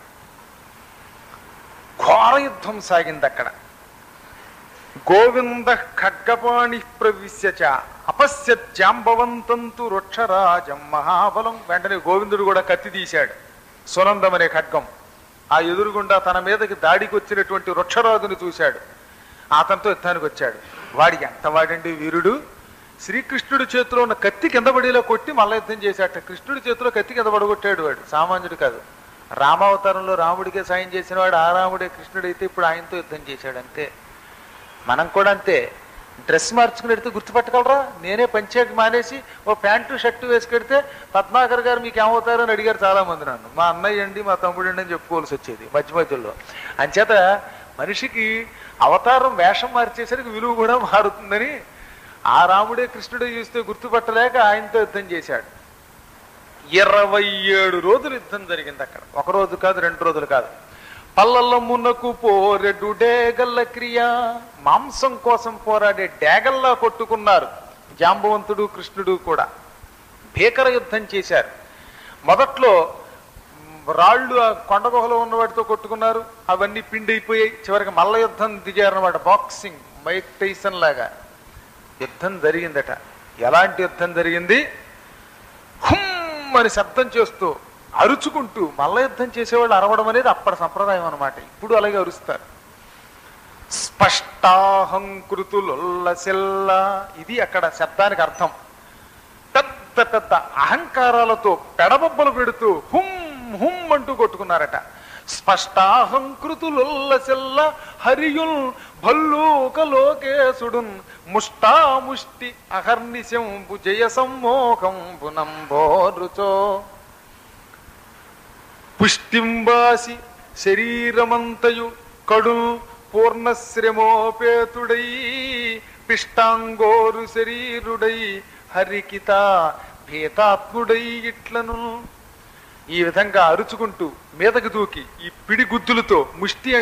ఘోర యుద్ధం సాగింది అక్కడ గోవింద ఖడ్గపాణి ప్రవిశ్య చ అపశ్య జాంబవంతంతు వృక్షరాజం మహాబలం వెంటనే గోవిందుడు కూడా కత్తి తీశాడు సునందం అనే ఖడ్గం ఆ ఎదురుగుండా తన మీదకి దాడికి వచ్చినటువంటి వృక్షరాజుని చూశాడు అతనితో యుద్ధానికి వచ్చాడు వాడి ఎంత వాడండి వీరుడు శ్రీకృష్ణుడి చేతిలో ఉన్న కత్తి కింద పడేలా కొట్టి మల్ల యుద్ధం చేశాట కృష్ణుడి చేతిలో కత్తి కింద పడగొట్టాడు వాడు సామాన్యుడు కాదు రామావతారంలో రాముడికే సాయం చేసిన వాడు ఆ రాముడే కృష్ణుడైతే ఇప్పుడు ఆయనతో యుద్ధం చేశాడు అంతే మనం కూడా అంతే డ్రెస్ మార్చుకుని పెడితే గుర్తుపట్టగలరా నేనే పంచాయతీ మానేసి ఓ ప్యాంటు షర్టు వేసుకెడితే పద్మాకర్ గారు మీకు ఏమవుతారు అని అడిగారు చాలా మంది నన్ను మా అన్నయ్య అండి మా తమ్ముడు అండి అని చెప్పుకోవాల్సి వచ్చేది మధ్య మధ్యలో అంచేత మనిషికి అవతారం వేషం మార్చేసరికి విలువ కూడా మారుతుందని ఆ రాముడే కృష్ణుడే చూస్తే గుర్తుపట్టలేక ఆయనతో యుద్ధం చేశాడు ఇరవై ఏడు రోజులు యుద్ధం జరిగింది అక్కడ ఒక రోజు కాదు రెండు రోజులు కాదు పల్లల్లమునకు పోరెడు డేగల్ల క్రియ మాంసం కోసం పోరాడే డేగల్లా కొట్టుకున్నారు జాంబవంతుడు కృష్ణుడు కూడా భీకర యుద్ధం చేశారు మొదట్లో మ్, రాళ్ళు ఆ కొండ గుహలో ఉన్న వాటితో కొట్టుకున్నారు అవన్నీ పిండి అయిపోయాయి చివరికి మల్ల యుద్ధం దిగారన్నమాట బాక్సింగ్ మైక్ టైసన్ లాగా యుద్ధం జరిగిందట ఎలాంటి యుద్ధం జరిగింది హుమ్ అని శబ్దం చేస్తూ అరుచుకుంటూ మల్ల యుద్ధం చేసేవాళ్ళు అరవడం అనేది అప్పటి సంప్రదాయం అనమాట ఇప్పుడు అలాగే అరుస్తారు స్పష్టాహంకృతులొల్లసిల్ల ఇది అక్కడ శబ్దానికి అర్థం పెద్ద పెద్ద అహంకారాలతో పెడబొబ్బలు పెడుతూ హుమ్ హుమ్ అంటూ కొట్టుకున్నారట స్పష్టాహంకృతులొల్లసిల్ల హరియుల్ భల్లూక లోకేశుడున్ ముష్టాముష్టి అహర్నిశంబు జయ సమ్మోకంబునంబోరుచో పుష్టింబాసి శరీరమంతయు కడు పూర్ణశ్రమోపేతుడై పిష్టాంగోరు శరీరుడై హరికిత భీతాత్ముడై ఇట్లను ఈ విధంగా అరుచుకుంటూ మీదకి దూకి ఈ పిడి గుద్దులతో ముష్టి